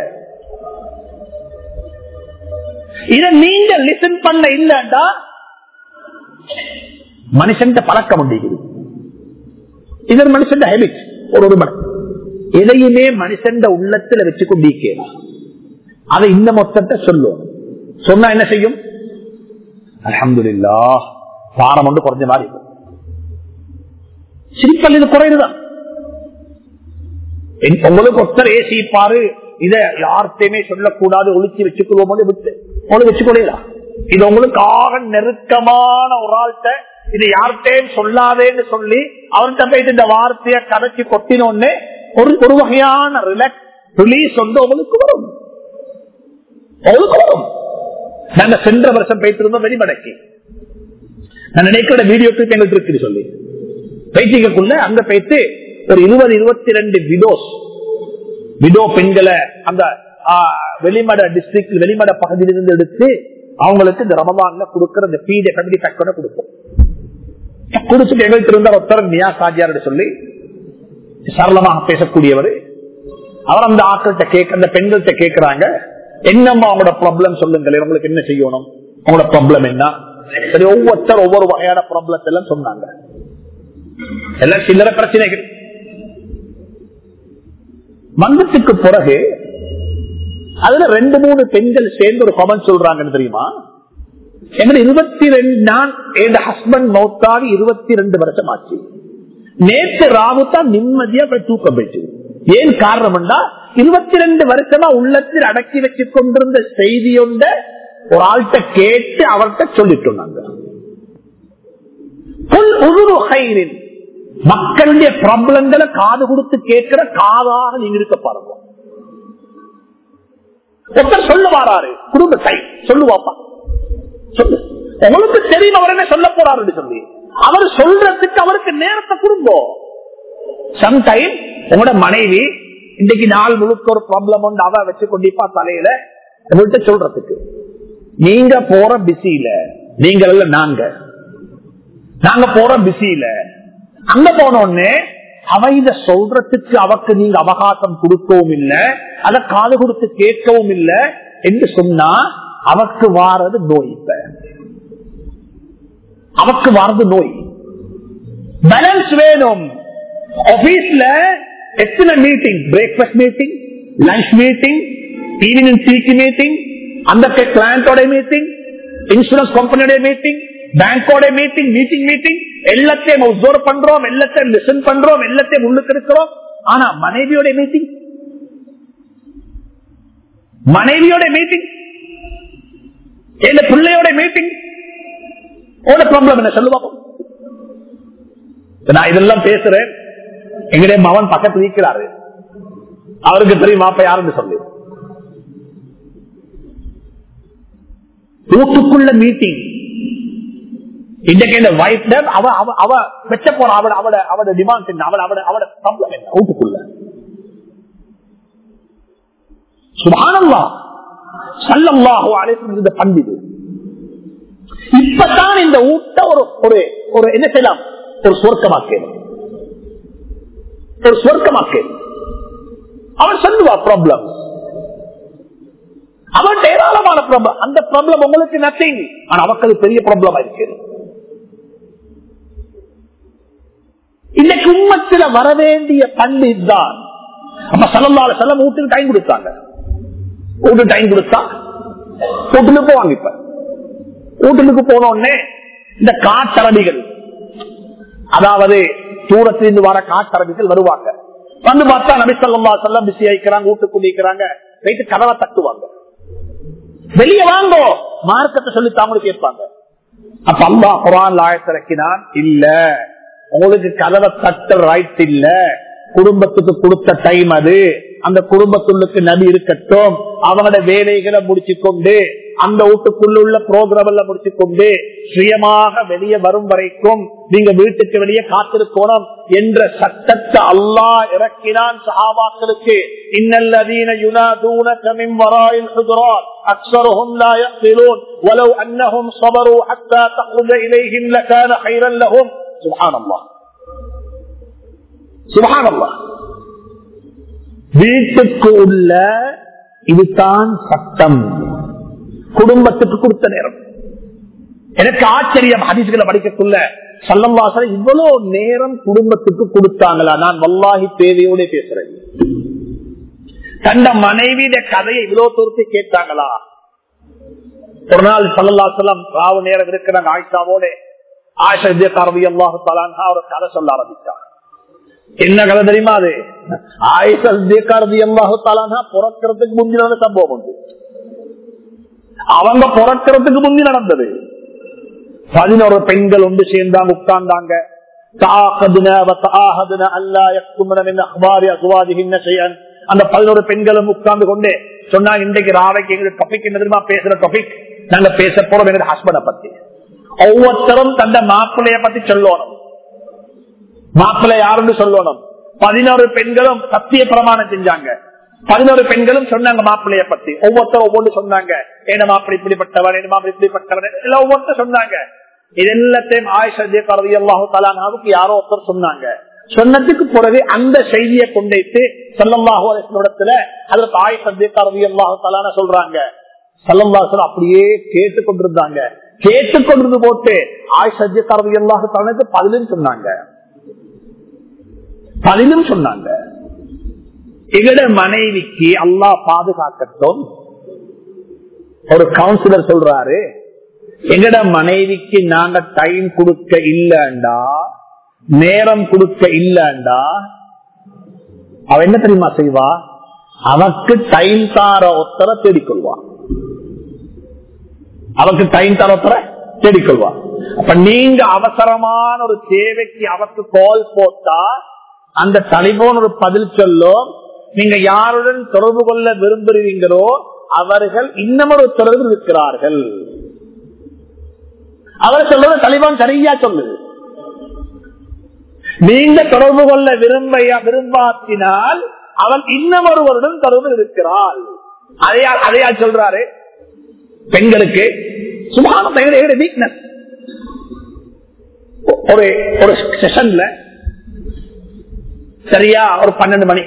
இத நீங்க லிசன் பண்ண இல்லண்டா மனுஷன் பழக்க முடியுது இது மனுஷன் ஹேபிட் ஒரு ஒரு மனம் எதையுமே மனுஷன் உள்ளத்துல வச்சு கொண்டிருக்கலாம் அதை இந்த மொத்தத்தை சொல்லும் சொன்னா என்ன செய்யும் அலமதுல்லா பாரம் ஒன்று குறைஞ்ச மாதிரி இருக்கும் சிரிப்பல் இது குறையுதுதான் என்- உங்களுக்கு ஒருத்தர் ஏசிப்பாரு இத யார்கிட்டயுமே சொல்லக்கூடாது ஒளிச்சு வச்சுக்கொள்வோம் விட்டு உங்களுக்கு வச்சுக்கொள்ளலாம் இது உங்களுக்கு ஆக நெருக்கமான ஒரு ஆள்கிட்ட இது யார்கிட்டயும் சொல்லாதேன்னு சொல்லி அவர்கிட்ட போயிட்டு இந்த வார்த்தையை கதைச்சு கொட்டினோன்னு ஒரு ஒரு வகையான ரிலாக்ஸ் ரிலீஸ் வந்து உங்களுக்கு வரும் உங்களுக்கு வரும் நாங்க சென்ற வருஷம் போயிட்டு இருந்தோம் வெளிமடக்கி நான் நினைக்கிற வீடியோ கிளிப் எங்களுக்கு இருக்குது சொல்லி பைத்தியக்குள்ள அங்க போயிட்டு ஒரு இருபது இருபத்தி ரெண்டு விடோஸ் விடோ பெண்களை அந்த ஆ, வெளிமட டிஸ்ட்ரிக்ட் வெளிமட பகுதியிலிருந்து எடுத்து அவங்களுக்கு இந்த ரமபான்ல கொடுக்கிற இந்த பீட கமிட்டி பேக்கோட கொடுப்போம் கொடுத்துட்டு எங்களுக்கு இருந்த ஒருத்தர் நியா சாஜியார் சொல்லி சரளமாக பேசக்கூடியவர் அவர் அந்த ஆக்கள்கிட்ட கேட்க அந்த பெண்கள்கிட்ட கேட்கிறாங்க என்னம்மா அவங்களோட ப்ராப்ளம் சொல்லுங்களேன் உங்களுக்கு என்ன செய்யணும் அவங்களோட ப்ராப்ளம் என்ன சரி ஒவ்வொருத்தர் ஒவ்வொரு வகையான ப்ராப்ளத்தை எல்லாம் சொன்னாங்க எல்லாம் சில்லற பிரச்சனைகள் மந்தத்துக்கு பிறகு அதுல ரெண்டு மூணு பெண்கள் சேர்ந்து ஒரு கமெண்ட் சொல்றாங்கன்னு தெரியுமா எங்க இருபத்தி ரெண்டு நான் என் ஹஸ்பண்ட் மௌத்தாகி இருபத்தி ரெண்டு வருஷம் ஆச்சு நேற்று ராவுத்தான் நிம்மதியா போய் தூக்கம் போயிட்டு ஏன் காரணம்னா இருபத்தி ரெண்டு வருஷமா உள்ளத்தில் அடக்கி வச்சு கொண்டிருந்த செய்தி ஒன்ற ஒரு ஆள்கிட்ட கேட்டு அவர்கிட்ட சொல்லிட்டு நாங்க புல் உருரு ஹைரின். மக்களுடைய ப்ராப்ளங்களை காது கொடுத்து கேட்கிற காதாக நீங்க இருக்க பாருங்க ஒருத்தர் சொல்ல வாராரு குடும்பத்தை சொல்லுவாப்பா சொல்லு உங்களுக்கு தெரியும் அவர் என்ன சொல்ல போறாரு சொல்லி அவர் சொல்றதுக்கு அவருக்கு நேரத்தை கொடுங்கோ சம்டைம் உங்களோட மனைவி இன்னைக்கு நாள் முழுக்க ஒரு ப்ராப்ளம் ஒன்று அவ வச்சு கொண்டிப்பா தலையில உங்கள்கிட்ட சொல்றதுக்கு நீங்க போற பிஸியில நீங்க இல்ல நாங்க நாங்க போற பிஸியில அங்க போனோடனே அவ இத சொல்றதுக்கு அவக்கு நீங்க அவகாசம் கொடுக்கவும் இல்ல அத காது கொடுத்து கேட்கவும் இல்ல என்று சொன்னா அவக்கு வாரது நோய் இப்ப அவக்கு வாரது நோய் பேலன்ஸ் வேணும் ஆபீஸ்ல எத்தனை meeting breakfast meeting lunch meeting evening டீக்கு மீட்டிங் அந்த கிளைண்டோட மீட்டிங் இன்சூரன்ஸ் கம்பெனியோட மீட்டிங் பேங்கோட மீட்டிங் மீட்டிங் மீட்டிங் எல்லாத்தையும் அப்சர்வ் பண்றோம் எல்லாத்தையும் லிசன் பண்றோம் எல்லாத்தையும் உள்ளுக்கு இருக்கிறோம் ஆனா மனைவியோட மீட்டிங் மனைவியோட மீட்டிங் இல்ல பிள்ளையோட மீட்டிங் ஓட ப்ராப்ளம் என்ன சொல்லுவாங்க நான் இதெல்லாம் பேசுறேன் எங்களுடைய மகன் பக்கத்தில் இருக்கிறாரு அவருக்கு தெரியும் மாப்ப யாருன்னு சொல்லு வீட்டுக்குள்ள மீட்டிங் இன்னைக்கு இந்த வைஃப் அவ அவ அவ வெச்ச போற அவட அவட அவட டிமாண்ட் என்ன அவட அவட அவட ப்ராப்ளம் என்ன வீட்டுக்குள்ள சுபானல்லா சல்லல்லாஹு அலைஹி இந்த பண்டிது இப்பதான் இந்த ஊட்ட ஒரு ஒரு ஒரு என்ன செய்யலாம் ஒரு சொர்க்கமாக்கேன் ஒரு சொர்க்கமாக்கேன் அவன் சொல்லுவா ப்ராப்ளம் அவன் ஏராளமான ப்ராப்ளம் அந்த ப்ராப்ளம் உங்களுக்கு நத்திங் ஆனா அவருக்கு அது பெரிய ப்ராப்ளம் இருக்கிறது இன்னைக்கு உண்மத்துல வர வேண்டிய பண்டித் தான் அப்ப சலல்லால செல்லம் வீட்டுக்கு டைம் கொடுத்தாங்க வீட்டுக்கு டைம் கொடுத்தா வீட்டுக்கு போவாங்க இப்ப வீட்டுக்கு போன உடனே இந்த காட்டரடிகள் அதாவது தூரத்திலிருந்து வர காட்டரடிகள் வருவாங்க வந்து பார்த்தா நபிசல்லா செல்லம் பிஸி ஆயிக்கிறாங்க வீட்டுக்கு நிற்கிறாங்க வைத்து கதவை தட்டுவாங்க வெளியே வாங்கோ மார்க்கத்தை சொல்லி தாங்களும் கேட்பாங்க அப்ப அல்லா குரான் ஆயத்திறக்கினான் இல்ல உங்களுக்கு கதவை தட்ட ரைட் இல்ல குடும்பத்துக்கு கொடுத்த டைம் அது அந்த குடும்பத்துள்ளுக்கு நபி இருக்கட்டும் அவங்களோட வேலைகளை முடிச்சு கொண்டு அந்த வீட்டுக்குள்ள உள்ள ப்ரோக்ராம் எல்லாம் முடிச்சு கொண்டு சுயமாக வெளியே வரும் வரைக்கும் நீங்க வீட்டுக்கு வெளியே காத்திருக்கணும் என்ற சட்டத்தை அல்லாஹ் இறக்கினான் சஹாபாக்களுக்கு இன்னல்லதீன யுனாதூனக மின் வராயில் ஹுதுராத் அக்ஸருஹும் லா யக்திலூன் ولو انهم صبروا حتى تخرج اليهم لكان خيرا لهم سبحان الله سبحان الله வீட்டுக்கு உள்ள இதுதான் சட்டம் குடும்பத்துக்கு கொடுத்த நேரம் எனக்கு ஆச்சரியம் ஹதீஸ்களை படிக்கக்குள்ள சல்லம்வாசல இவ்வளவு நேரம் குடும்பத்துக்கு கொடுத்தாங்களா நான் வல்லாஹி தேவையோட பேசுறேன் கண்ட மனைவியிட கதையை இவ்வளவு தூரத்தை கேட்டாங்களா ஒரு நாள் சல்லல்லா சொல்லம் ராவு நேரம் இருக்கிறாங்க ஆயிஷாவோட ஆயிஷா கரவி அல்லாஹு தலான்ஹா ஒரு கதை சொல்ல ஆரம்பிச்சார் என்ன கதை தெரியுமா அது ஆயிஷா கரவி அல்லாஹு தலான்ஹா பிறக்கிறதுக்கு முந்தி நடந்த சம்பவம் உண்டு அவங்க பிறக்கிறதுக்கு முந்தி நடந்தது பதினோரு பெண்கள் ஒன்று சேர்ந்தாங்க உட்கார்ந்தாங்க அந்த பதினோரு பெண்களும் உட்கார்ந்து கொண்டு சொன்னாங்க இன்றைக்கு ராவைக்கு எங்களுக்கு டாபிக் என்ன தெரியுமா பேசுற டாபிக் நாங்க பேச போறோம் எங்க ஹஸ்பண்ட பத்தி ஒவ்வொருத்தரும் தந்த மாப்பிள்ளைய பத்தி சொல்லணும் மாப்பிள்ளை யாருன்னு சொல்லணும் பதினோரு பெண்களும் சத்திய பிரமாணம் செஞ்சாங்க பதினோரு பெண்களும் சொன்னாங்க மாப்பிள்ளைய பத்தி ஒவ்வொருத்தரும் ஒவ்வொன்று சொன்னாங்க என்ன மாப்பிள்ளை இப்படிப்பட்டவர் என்ன மாப்பிள்ளை இப்படிப்பட்டவர் எல்லாம் ஒவ்வொருத்தர் சொன்னாங்க இது எல்லாத்தையும் ஆயுஷ பரவி அல்லாஹு தலானாவுக்கு யாரோ ஒருத்தர் சொன்னாங்க சொன்னதுக்கு பிறகு அந்த செய்தியை கொண்டு சொல்லம்லாஹுடத்துல அதற்கு ஆயுஷ பரவி அல்லாஹு தலான சொல்றாங்க சல்லம்லாசன் அப்படியே கேட்டுக் கொண்டிருந்தாங்க கேட்டுக்கொண்டிருந்து போட்டு ஆயுஷ பரவி அல்லாஹு தலானுக்கு பதிலும் சொன்னாங்க பதிலும் சொன்னாங்க எங்கட மனைவிக்கு அல்லா பாதுகாக்கட்டும் ஒரு கவுன்சிலர் சொல்றாரு எங்கட மனைவிக்கு நாங்க டைம் கொடுக்க இல்லண்டா நேரம் கொடுக்க இல்லண்டா அவ என்ன தெரியுமா செய்வா அவக்கு டைம் தார ஒத்தர தேடிக்கொள்வா அவக்கு டைம் தார ஒத்தர தேடிக்கொள்வா அப்ப நீங்க அவசரமான ஒரு தேவைக்கு அவருக்கு கால் போட்டா அந்த டெலிபோன் ஒரு பதில் சொல்லும் நீங்க யாருடன் தொடர்பு கொள்ள விரும்புகிறீங்களோ அவர்கள் இன்னும் ஒரு தொடர்பு இருக்கிறார்கள் அவர் சொல்றது தலிபான் சரியா சொல்லுது நீங்க தொடர்பு கொள்ள விரும்ப விரும்பாத்தினால் அவன் இன்னும் ஒருவருடன் தொடர்பு இருக்கிறாள் அதையா அதையா சொல்றாரு பெண்களுக்கு சுமான வீக்னஸ் ஒரு ஒரு செஷன்ல சரியா ஒரு பன்னெண்டு மணி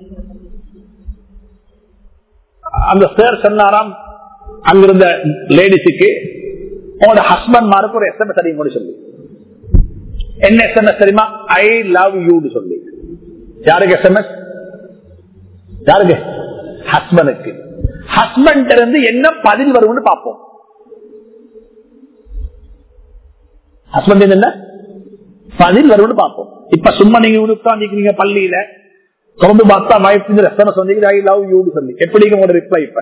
அந்த சார் சொன்னாராம் அங்கிருந்த லேடிஸுக்கு உங்களோட ஹஸ்பண்ட் மாருக்கு ஒரு எஸ்எம்எஸ் அதிகம் சொல்லி என்ன எஸ்எம்எஸ் தெரியுமா ஐ லவ் யூ சொல்லி யாருக்கு எஸ்எம்எஸ் யாருக்கு ஹஸ்பண்டுக்கு ஹஸ்பண்ட் இருந்து என்ன பதில் வரும்னு பார்ப்போம் ஹஸ்பண்ட் என்ன பதில் வரும்னு பார்ப்போம் இப்ப சும்மா நீங்க உட்காந்துக்கிறீங்க பள்ளியில தொடர்ந்து பார்த்தா வாய்ப்பு எஸ்எம்எஸ் வந்தீங்க ஐ லவ் யூ சொல்லி எப்படி உங்களோட ரிப்ளை இப்ப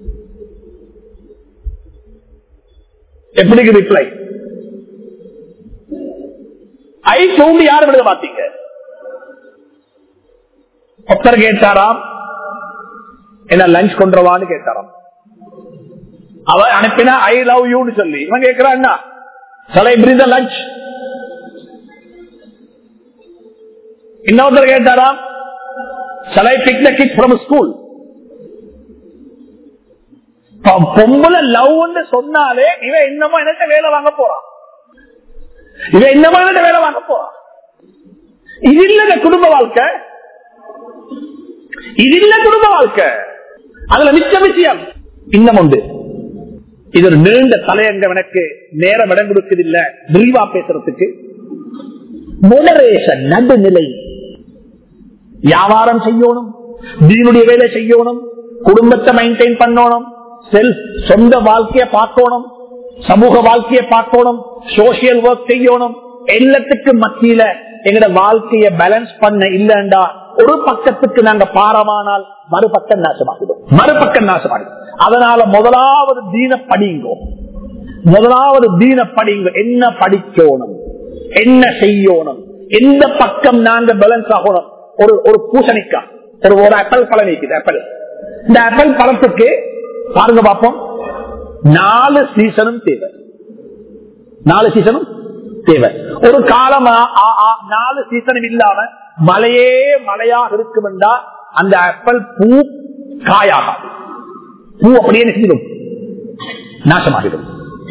எப்படி ரிப்ளை ஐ சவுண்ட் யார் விடுத பாத்தீங்க ஒருத்தர் கேட்டாராம் என்ன லஞ்ச் கொண்டுவான்னு கேட்டாராம் அவ அனுப்பினா ஐ லவ் யூன்னு சொல்லி இவன் கேட்கிறான் சலை பிரித லஞ்ச் இன்னொருத்தர் கேட்டாராம் சலை pick the kid from school பொம்பளை லவ் சொன்னாலே இவன் என்னமோ எனக்கு வேலை வாங்க போறான் இவன் என்னமோ எனக்கு வேலை வாங்க போறான் இது இல்ல குடும்ப வாழ்க்கை இது இல்ல குடும்ப வாழ்க்கை அதுல மிச்ச விஷயம் இன்னும் உண்டு இது ஒரு நீண்ட தலையங்கம் எனக்கு நேரம் இடம் கொடுக்கதில்லை விரிவா பேசுறதுக்கு மொடரேஷன் நடுநிலை வியாபாரம் செய்யணும் தீனுடைய வேலை செய்யணும் குடும்பத்தை மெயின்டைன் பண்ணணும் செல்ஃப் சொந்த வாழ்க்கைய பார்க்கணும் சமூக வாழ்க்கைய பார்க்கணும் சோசியல் ஒர்க் செய்யணும் எல்லாத்துக்கும் மத்தியில எங்கட வாழ்க்கைய பேலன்ஸ் பண்ண இல்லண்டா ஒரு பக்கத்துக்கு நாங்க பாரமானால் மறுபக்கம் நாசமாகிடும் மறுபக்கம் நாசமாகிடும் அதனால முதலாவது தீன படிங்கோ முதலாவது தீன படிங்க என்ன படிக்கணும் என்ன செய்யணும் எந்த பக்கம் நாங்க பேலன்ஸ் ஆகணும் ஒரு ஒரு பூசணிக்கா ஒரு ஒரு ஆப்பிள் பழம் இருக்குது ஆப்பிள் இந்த ஆப்பிள் பழத்துக்கு பாருங்க பார்ப்போம் நாலு சீசனும் தேவை நாலு சீசனும் தேவை ஒரு காலம் நாலு சீசனும் இல்லாம மழையே மழையாக இருக்கும் என்றா அந்த ஆப்பிள் பூ காயாகாது பூ அப்படியே நிற்கிடும் நாசமாகிடும்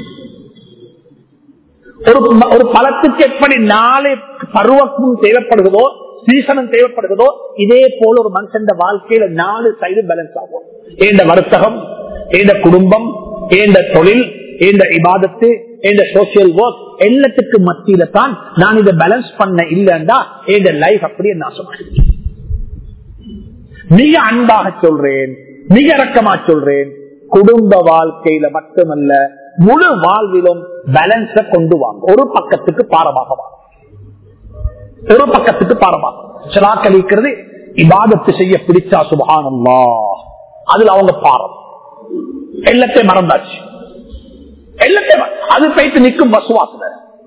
ஒரு ஒரு பழத்துக்கு எப்படி நாலு பருவக்கும் தேவைப்படுகிறதோ சீசனும் தேவைப்படுகிறதோ இதே போல ஒரு மனுஷன் வாழ்க்கையில நாலு சைடு பேலன்ஸ் ஆகும் ஏண்ட வர்த்தகம் ஏண்ட குடும்பம் ஏண்ட தொழில் ஏண்ட இபாதத்து ஏண்ட சோசியல் ஒர்க் எல்லாத்துக்கும் மத்தியில தான் நான் இதை பேலன்ஸ் பண்ண இல்லைண்டா ஏண்ட லைஃப் அப்படியே நாசமாகிடுச்சு மிக அன்பாக சொல்றேன் மிக இறக்கமா சொல்றேன் குடும்ப வாழ்க்கையில மட்டுமல்ல முழு வாழ்விலும் பேலன்ஸ கொண்டு வாங்க ஒரு பக்கத்துக்கு பாரமாக வாங்க ஒரு பக்கத்துக்கு பாரமாக சிலாக்கள் இருக்கிறது இபாதத்து செய்ய பிடிச்சா சுபகானம்மா அதுல அவங்க பாரம் எல்லாத்தையும் மறந்தாச்சு எல்லாத்தையும் மற- அது போயிட்டு நிற்கும் பசுவாசன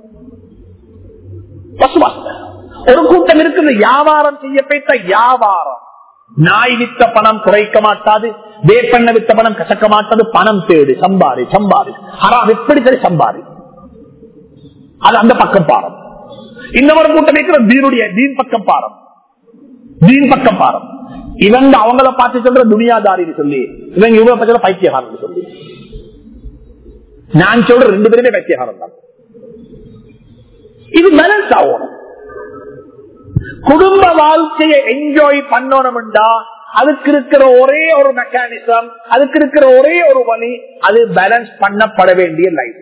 பசுவாசன ஒரு கூட்டம் இருக்குது வியாபாரம் செய்ய போயிட்ட வியாபாரம் நாய் வித்த பணம் குறைக்க மாட்டாது வேப்பெண்ண வித்த பணம் கசக்க மாட்டாது பணம் தேடு சம்பாரி சம்பாரி ஹராம் எப்படி சரி சம்பாரி அது அந்த பக்கம் பாரம் இன்னொரு கூட்டம் இருக்கிற தீனுடைய தீன் பக்கம் பாரம் தீன் பக்கம் பாரம் இவங்க அவங்கள பார்த்து சொல்ற துனியாதாரின்னு சொல்லி இவங்க இவங்க பட்சம் பைத்தியகாரன் சொல்லி நான் சொல்ற ரெண்டு பேருமே பைத்தியகாரம் தான் இது பேலன்ஸ் ஆகணும் குடும்ப வாழ்க்கையை என்ஜாய் பண்ணணும்டா அதுக்கு இருக்கிற ஒரே ஒரு மெக்கானிசம் அதுக்கு இருக்கிற ஒரே ஒரு வழி அது பேலன்ஸ் பண்ணப்பட வேண்டிய லைஃப்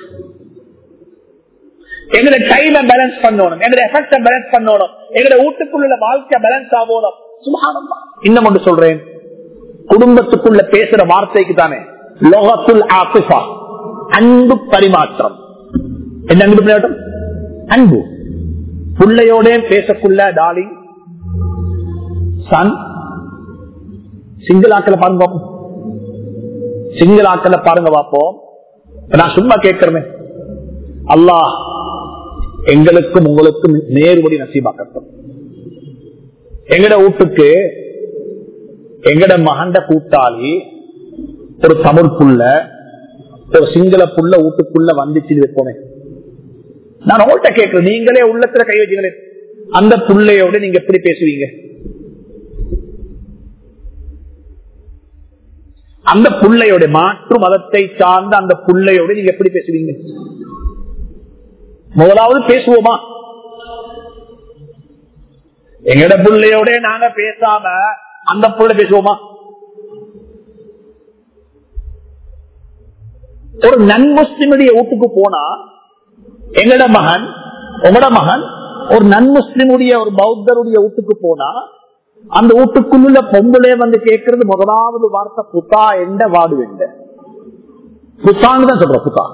எங்களை டைம பேலன்ஸ் பண்ணணும் எங்களை எஃபெக்ட பேலன்ஸ் பண்ணணும் எங்களை வீட்டுக்குள்ள வாழ்க்கை பேலன்ஸ் ஆகணும் சுபஹானல்லா. இன்னும் ஒன்று சொல்றேன் குடும்பத்துக்குள்ள பேசுற வார்த்தைக்கு தானே லோகத்துல் ஆசிஃபா அன்பு பரிமாற்றம் என்ன அன்பு பரிமாற்றம் அன்பு பிள்ளையோட பேசக்குள்ள டாலிங் சன் சிங்கிளாக்களை பாருங்க பாப்போம் சிங்கிளாக்களை பாருங்க பாப்போம் நான் சும்மா கேட்கிறேன் அல்லாஹ் எங்களுக்கும் உங்களுக்கும் நேர்வழி நசீபாக்கட்டும் எங்கட வீட்டுக்கு எங்கட மகண்ட கூட்டாளி ஒரு தமிழ் புள்ள ஒரு சிங்கள புள்ள வீட்டுக்குள்ள வந்துச்சு வைப்போமே நான் உங்கள்கிட்ட கேட்கிறேன் நீங்களே உள்ளத்துல கை வச்சுங்களேன் அந்த புள்ளையோட நீங்க எப்படி பேசுவீங்க அந்த புள்ளையோட மாற்று மதத்தை சார்ந்த அந்த புள்ளையோட நீங்க எப்படி பேசுவீங்க முதலாவது பேசுவோமா எங்கட பிள்ளையோட நாங்க பேசாம அந்த புள்ள பேசுவோமா ஒரு நன் முஸ்லிமுடைய வீட்டுக்கு போனா எங்கட மகன் உங்களோட மகன் ஒரு நன் முஸ்லிமுடைய ஒரு பௌத்தருடைய வீட்டுக்கு போனா அந்த வீட்டுக்குள்ள பொம்பளே வந்து கேட்கறது முதலாவது வார்த்தை புத்தா எந்த வாடு எந்த புத்தான்னு தான் சொல்ற புத்தா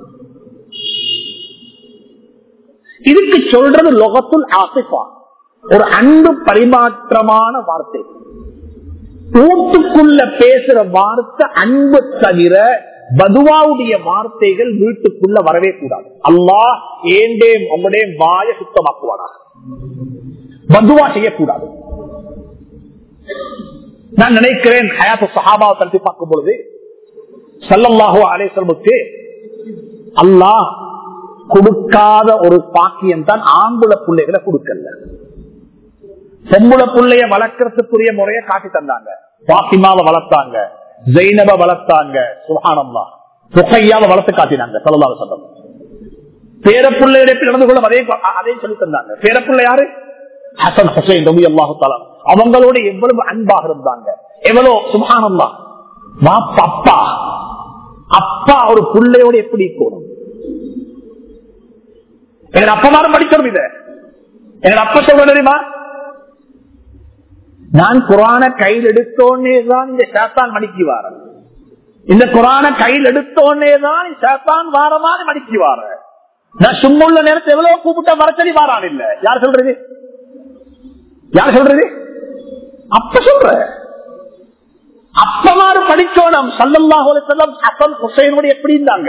இதுக்கு சொல்றது லொகத்துல் ஆசிஃபா ஒரு அன்பு பரிமாற்றமான வார்த்தை வீட்டுக்குள்ள பேசுற வார்த்தை அன்பு தவிர பதுவாவுடைய வார்த்தைகள் வீட்டுக்குள்ள வரவே கூடாது அல்லாஹ் ஏண்டே உங்களுடைய வாய சுத்தமாக்குவானா பதுவா செய்யக்கூடாது நான் நினைக்கிறேன் ஹயாத்து சஹாபாவை தடுத்து பார்க்கும் பொழுது சல்லல்லாஹோ அலேசல்முக்கு அல்லாஹ் கொடுக்காத ஒரு பாக்கியம் தான் ஆம்புல பிள்ளைகளை கொடுக்கல பொம்புல பிள்ளைய வளர்க்கறதுக்குரிய முறைய காட்டி தந்தாங்க பாத்திமாவை வளர்த்தாங்க ஜெயினப வளர்த்தாங்க சுகானம்மா புகையாவை வளர்த்து காட்டினாங்க சொல்லலாத சொல்லம் பேரப்புள்ளையோட எப்படி நடந்து கொள்ளும் அதே அதையும் சொல்லி தந்தாங்க பேரப்புள்ள யாரு ஹசன் ஹுசைன் ரபி அல்லாஹு தலாம் அவங்களோட எவ்வளவு அன்பாக இருந்தாங்க எவ்வளவு சுகானம்மா அப்பா அப்பா ஒரு பிள்ளையோட எப்படி இருக்கணும் எங்க அப்பமாரும் படிக்கணும் இத எங்க அப்பா சொல்ற தெரியுமா நான் குரான கையில் எடுத்தோன்னே தான் இந்த சேத்தான் மடிக்கு வார இந்த குரான கையில் எடுத்தோன்னே தான் சேத்தான் வாரமான மடிக்கு வார நான் சும்மா உள்ள நேரத்தை எவ்வளவு கூப்பிட்டா வரச்சடி வாரான் இல்ல யார் சொல்றது யார் சொல்றது அப்ப சொல்ற அப்பமாறு படிச்சோம் சல்லல்லாஹு செல்லம் ஹசன் ஹுசைனோட எப்படி இருந்தாங்க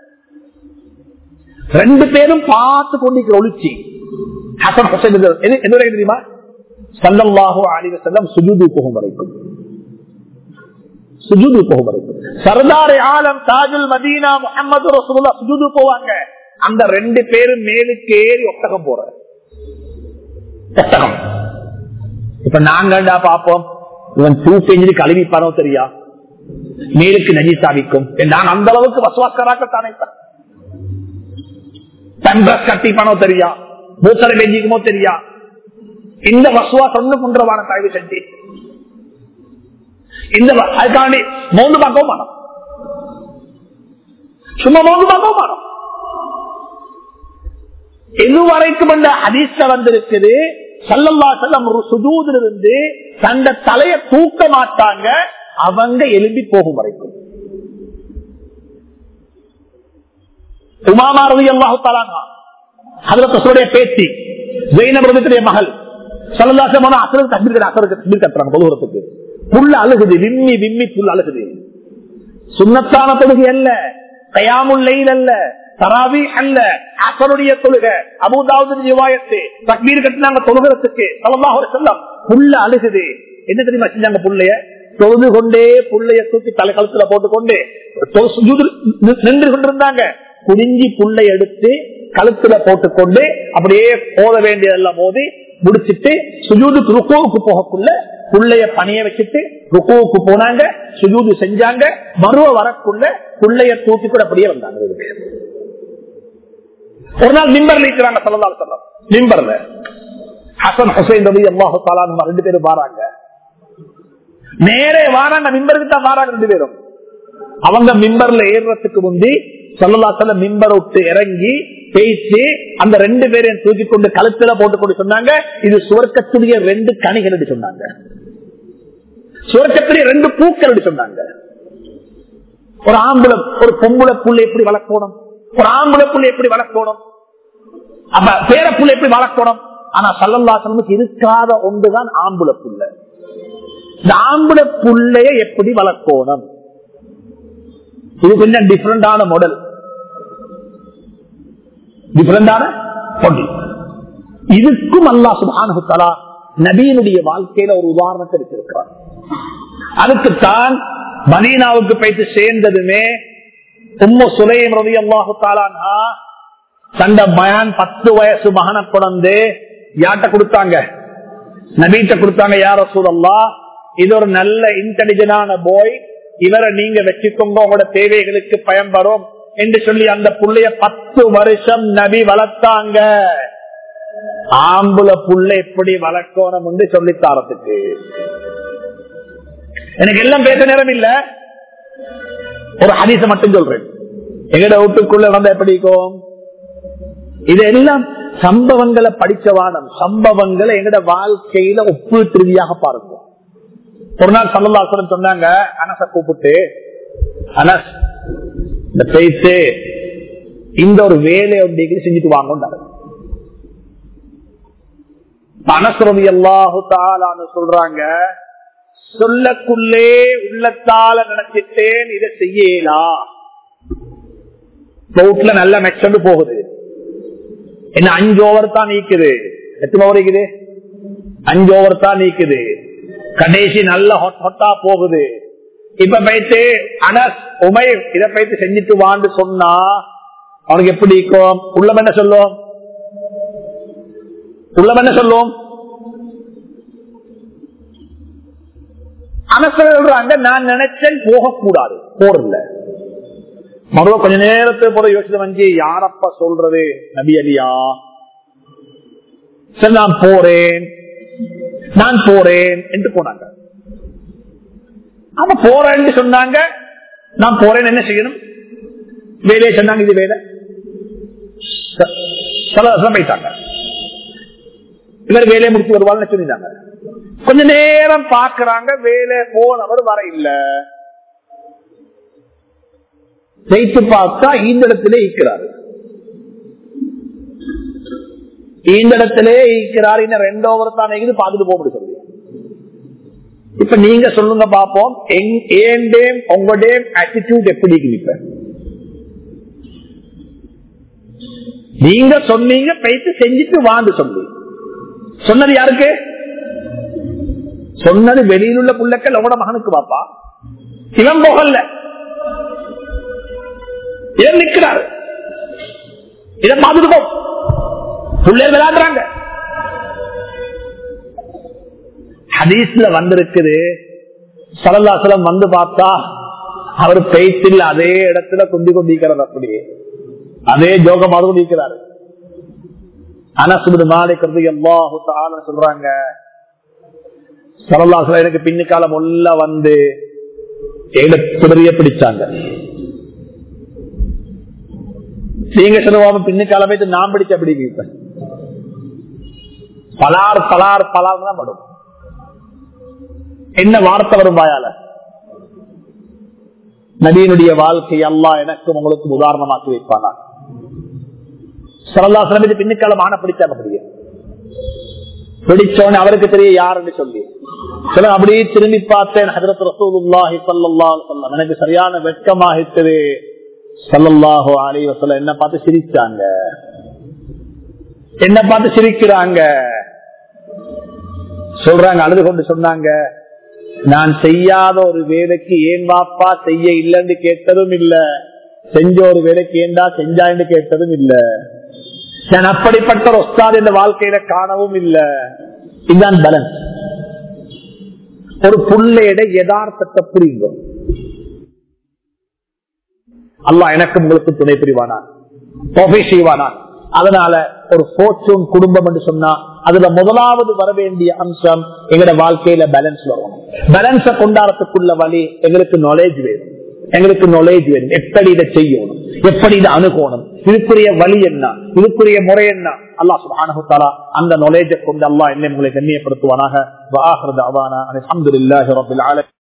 ரெண்டு பேரும் பார்த்து கொண்டிருக்கிற ஒளிச்சி ஹசன் ஹுசைன் என்ன தெரியுமா சல்லல்லாஹு அலிவ செல்லம் சுஜூது போகும் வரைக்கும் சுஜூது போகும் வரைக்கும் சர்தார் ஆலம் தாஜுல் மதீனா முகமது ரசூல்லா சுஜூது போவாங்க அந்த ரெண்டு பேரும் மேலுக்கு ஏறி ஒட்டகம் போற ஒட்டகம் இப்ப நாங்கண்டா பாப்போம் இவன் டூ பெஞ்சு கழுவிப்பானோ தெரியா மேலுக்கு நஜி சாவிக்கும் நான் அந்த அளவுக்கு வசுவாக்கராக்கத்தானே டெம்பரஸ் கட்டிப்பானோ தெரியா மூத்தரை பெஞ்சிக்குமோ தெரியா இந்த வசுவா சொன்ன குன்றவான தாய்வு செஞ்சு இந்த அதுக்காண்டி மௌந்து பார்க்கவும் மாட்டோம் சும்மா மௌந்து பார்க்கவும் மாட்டோம் இதுவரைக்கும் இந்த அதிர்ஷ்ட வந்திருக்குது சல்லல்லா செல்லம் ஒரு சுதூதில் இருந்து தந்த தலைய தூக்க மாட்டாங்க அவங்க எழும்பி போகும் வரைக்கும் உமாமாரதி அல்லாஹு தாலானா அதுல தசுடைய பேத்தி ஜெயினபுரத்துடைய மகள் சல்லல்லாசமான அசலுக்கு தண்ணீர் அசலுக்கு தண்ணீர் கட்டுறாங்க தொழுகிறதுக்கு புல்ல அழுகுது விம்மி விம்மி புல் அழுகுது சுண்ணத்தான தொழுகை அல்ல கயாமுல்லையில் அல்ல தராவி அல்ல அசருடைய தொழுகை அபுதாவது நிவாயத்து தக்மீர் கட்டினாங்க தொழுகிறதுக்கு சலமாக செல்லம் புல்ல அழுகுது என்ன தெரியுமா செஞ்சாங்க புள்ளைய தொழுது கொண்டே புள்ளைய தூக்கி தலை கழுத்துல போட்டுக்கொண்டு நின்று கொண்டிருந்தாங்க குடிஞ்சி புள்ளை எடுத்து கழுத்துல போட்டுக்கொண்டு அப்படியே போத வேண்டியதெல்லாம் மோதி முடிச்சிட்டு சுஜூது ருக்கோவுக்கு போகக்குள்ள புள்ளைய பணிய வச்சுட்டு ருக்கோவுக்கு போனாங்க சுஜூது செஞ்சாங்க மருவ வரக்குள்ள புள்ளைய தூக்கி கூட அப்படியே வந்தாங்க ஒரு நாள் மிம்பர்ல இருக்கிறாங்க சொல்லலாம் சொல்லம் மிம்பர்ல ஹசன் ஹுசைன் ரவி அல்லாஹு தாலான் ரெண்டு பேரும் வாராங்க நேரே வாராங்க மிம்பருக்கு தான் வாராங்க ரெண்டு பேரும் அவங்க மிம்பர்ல ஏறுறதுக்கு முந்தி சொல்லலா சொல்ல மிம்பர் விட்டு இறங்கி பேசி அந்த ரெண்டு பேரையும் தூக்கி கொண்டு கழுத்துல போட்டு கொண்டு சொன்னாங்க இது சுவர்க்கத்துடைய ரெண்டு கனிகள் சொன்னாங்க சுவர்க்கத்துடைய ரெண்டு பூக்கள் சொன்னாங்க ஒரு ஆம்புல ஒரு பொம்புல புள்ள எப்படி வளர்க்கணும் ஒரு ஆம்புல புள்ள எப்படி வளர்க்கணும் அப்ப பேர புள்ள எப்படி வளர்க்கணும் ஆனா சல்லல்லாசனமுக்கு இருக்காத ஒன்றுதான் ஆம்புல புள்ள இந்த ஆம்புல புள்ளைய எப்படி வளர்க்கணும் இது கொஞ்சம் டிஃபரெண்டான மாடல் டிஃபரெண்டான இதுக்கும் அல்லா சுபானுத்தலா நபீனுடைய வாழ்க்கையில ஒரு உதாரணத்தை வச்சிருக்கிறார் அதுக்குத்தான் மதீனாவுக்கு போயிட்டு சேர்ந்ததுமே உம்ம சுலையம் ரவி அல்லாஹு தாலானா தண்ட மயான் பத்து வயசு மகனை குழந்து யார்கிட்ட கொடுத்தாங்க நபீட்ட கொடுத்தாங்க யார சூழல்லா இது ஒரு நல்ல இன்டெலிஜென்டான போய் இவரை நீங்க வச்சுக்கோங்க உங்களோட தேவைகளுக்கு பயன்படும் என்று சொல்லி அந்த புள்ளைய பத்து வருஷம் நபி வளர்த்தாங்க ஆம்புல புள்ள எப்படி வளர்க்கணும் என்று சொல்லித்தாரத்துக்கு எனக்கு எல்லாம் பேச நேரம் இல்ல ஒரு ஹதீச மட்டும் சொல்றேன் எங்கட வீட்டுக்குள்ள வந்த எப்படி இருக்கும் இதெல்லாம் சம்பவங்களை படிச்சவானம் சம்பவங்களை எங்கட வாழ்க்கையில ஒப்பு திருவியாக பாருங்க ஒரு நாள் சல்லல்லாசனம் சொன்னாங்க அனச கூப்பிட்டு அனஸ் இந்த பேசு இந்த ஒரு வேலை ஒன்றைக்கு செஞ்சுட்டு வாங்க மனசுரவி அல்லாஹு தாலான்னு சொல்றாங்க சொல்லக்குள்ளே உள்ளத்தால நினைச்சிட்டேன் இதை செய்யலாம் ரோட்ல நல்ல மெச்சண்டு போகுது என்ன அஞ்சு ஓவர் தான் நீக்குது எத்தனை ஓவர் இருக்குது அஞ்சு ஓவர் தான் நீக்குது கடைசி நல்ல ஹொட் ஹொட்டா போகுது இப்ப போயிட்டு அனஸ் உமை இதை போயிட்டு செஞ்சுட்டு வான்னு சொன்னா அவனுக்கு எப்படி இருக்கும் உள்ளம் என்ன சொல்லும் உள்ளம் என்ன சொல்லும் அனச சொல்றாங்க நான் நினைச்சேன் போகக்கூடாது போறல மறுவ கொஞ்ச நேரத்துக்கு போற யோசிச்சு வந்து யாரப்பா சொல்றது நபி அலியா சரி நான் போறேன் நான் போறேன் என்று போனாங்க அவன் போறேன்னு சொன்னாங்க நான் போறேன் என்ன செய்யணும் வேலையை சொன்னாங்க இது வேலை போயிட்டாங்க இவர் வேலையை முடிச்சு வருவாள்னு சொல்லிட்டாங்க கொஞ்ச நேரம் பாக்குறாங்க வேலை போனவர் வர இல்ல ஜெயித்து பார்த்தா இந்த இடத்திலே ஈக்கிறாரு இந்த இடத்திலே ஈக்கிறார் இன்னும் ரெண்டு ஓவர் தான் இது பார்த்துட்டு போக முடியும் சொல்லி இப்ப நீங்க சொல்லுங்க பாப்போம் ஏண்டேம் உங்களுடைய ஆட்டிடியூட் எப்படி இப்ப நீங்க சொன்னீங்க போயிட்டு செஞ்சுட்டு வாண்டு சொல்லி சொன்னது யாருக்கு சொன்னது வெளியில் உள்ள புள்ளக்கள் உங்களோட மகனுக்கு பாப்பா இவன் போகல இவன் நிற்கிறாரு இதை பார்த்துட்டு பிள்ளைகள் விளையாடுறாங்க ஹதீஸ்ல வந்திருக்குது சலல்லாசலம் வந்து பார்த்தா அவர் பெய்த்தில் அதே இடத்துல குந்தி கொண்டிருக்கிறது அப்படியே அதே ஜோகமாக கொண்டிருக்கிறாரு அனசுபது மாலிக்கிறது எல்லாஹு சொல்றாங்க சரல்லாசலம் எனக்கு பின்னுக்காலம் உள்ள வந்து துடரிய பிடிச்சாங்க நீங்க சொல்லுவாங்க பின்னுக்கால போயிட்டு நான் பிடிச்ச பிடிக்க பலார் பலார் பலார் தான் படும் என்ன வார்த்தை வரும் வாயால நபியினுடைய வாழ்க்கை எல்லாம் எனக்கும் உங்களுக்கும் உதாரணமாக்கி வைப்பானா சரல்லா சிலமதி பின்னுக்காலம் ஆன பிடிச்சாங்க அப்படியே பிடிச்சோன்னு அவருக்கு தெரிய யாருன்னு சொல்லி சில அப்படியே திரும்பி பார்த்தேன் ஹதரத் ரசூலுல்லாஹி ஸல்லல்லாஹு அலைஹி வஸல்லம் எனக்கு சரியான வெட்கமாகிட்டது ஸல்லல்லாஹு அலைஹி வஸல்லம் என்ன பார்த்து சிரிச்சாங்க என்ன பார்த்து சிரிக்கிறாங்க சொல்றாங்க அழுது கொண்டு சொன்னாங்க நான் செய்யாத ஒரு வேலைக்கு ஏன் வாப்பா செய்ய இல்லைன்னு கேட்டதும் இல்ல செஞ்ச ஒரு வேலைக்கு ஏண்டா செஞ்சான்னு கேட்டதும் இல்ல நான் அப்படிப்பட்ட ஒரு ஒஸ்தாது இந்த வாழ்க்கையில காணவும் இல்ல இதுதான் பேலன்ஸ் ஒரு புள்ளையிட யதார்த்தத்தை புரியுங்க அல்லாஹ் எனக்கும் உங்களுக்கு துணை புரிவானா தொகை செய்வானா அதனால ஒரு போர்ச்சூன் குடும்பம் என்று சொன்னா அதுல முதலாவது வர வேண்டிய அம்சம் எங்களோட வாழ்க்கையில பேலன்ஸ் வரும் பேலன்ஸ கொண்டாடத்துக்குள்ள வழி எங்களுக்கு நாலேஜ் வேணும் எங்களுக்கு நாலேஜ் வேணும் எப்படி இதை செய்யணும் எப்படி இதை அணுகணும் இதுக்குரிய வழி என்ன இதுக்குரிய முறை என்ன அல்லாஹ் சுபானகுத்தாலா அந்த நாலேஜை கொண்டு அல்லாஹ் என்ன உங்களை கண்ணியப்படுத்துவானாக அலமதுல்லாஹி ரபில் ஆலமீன்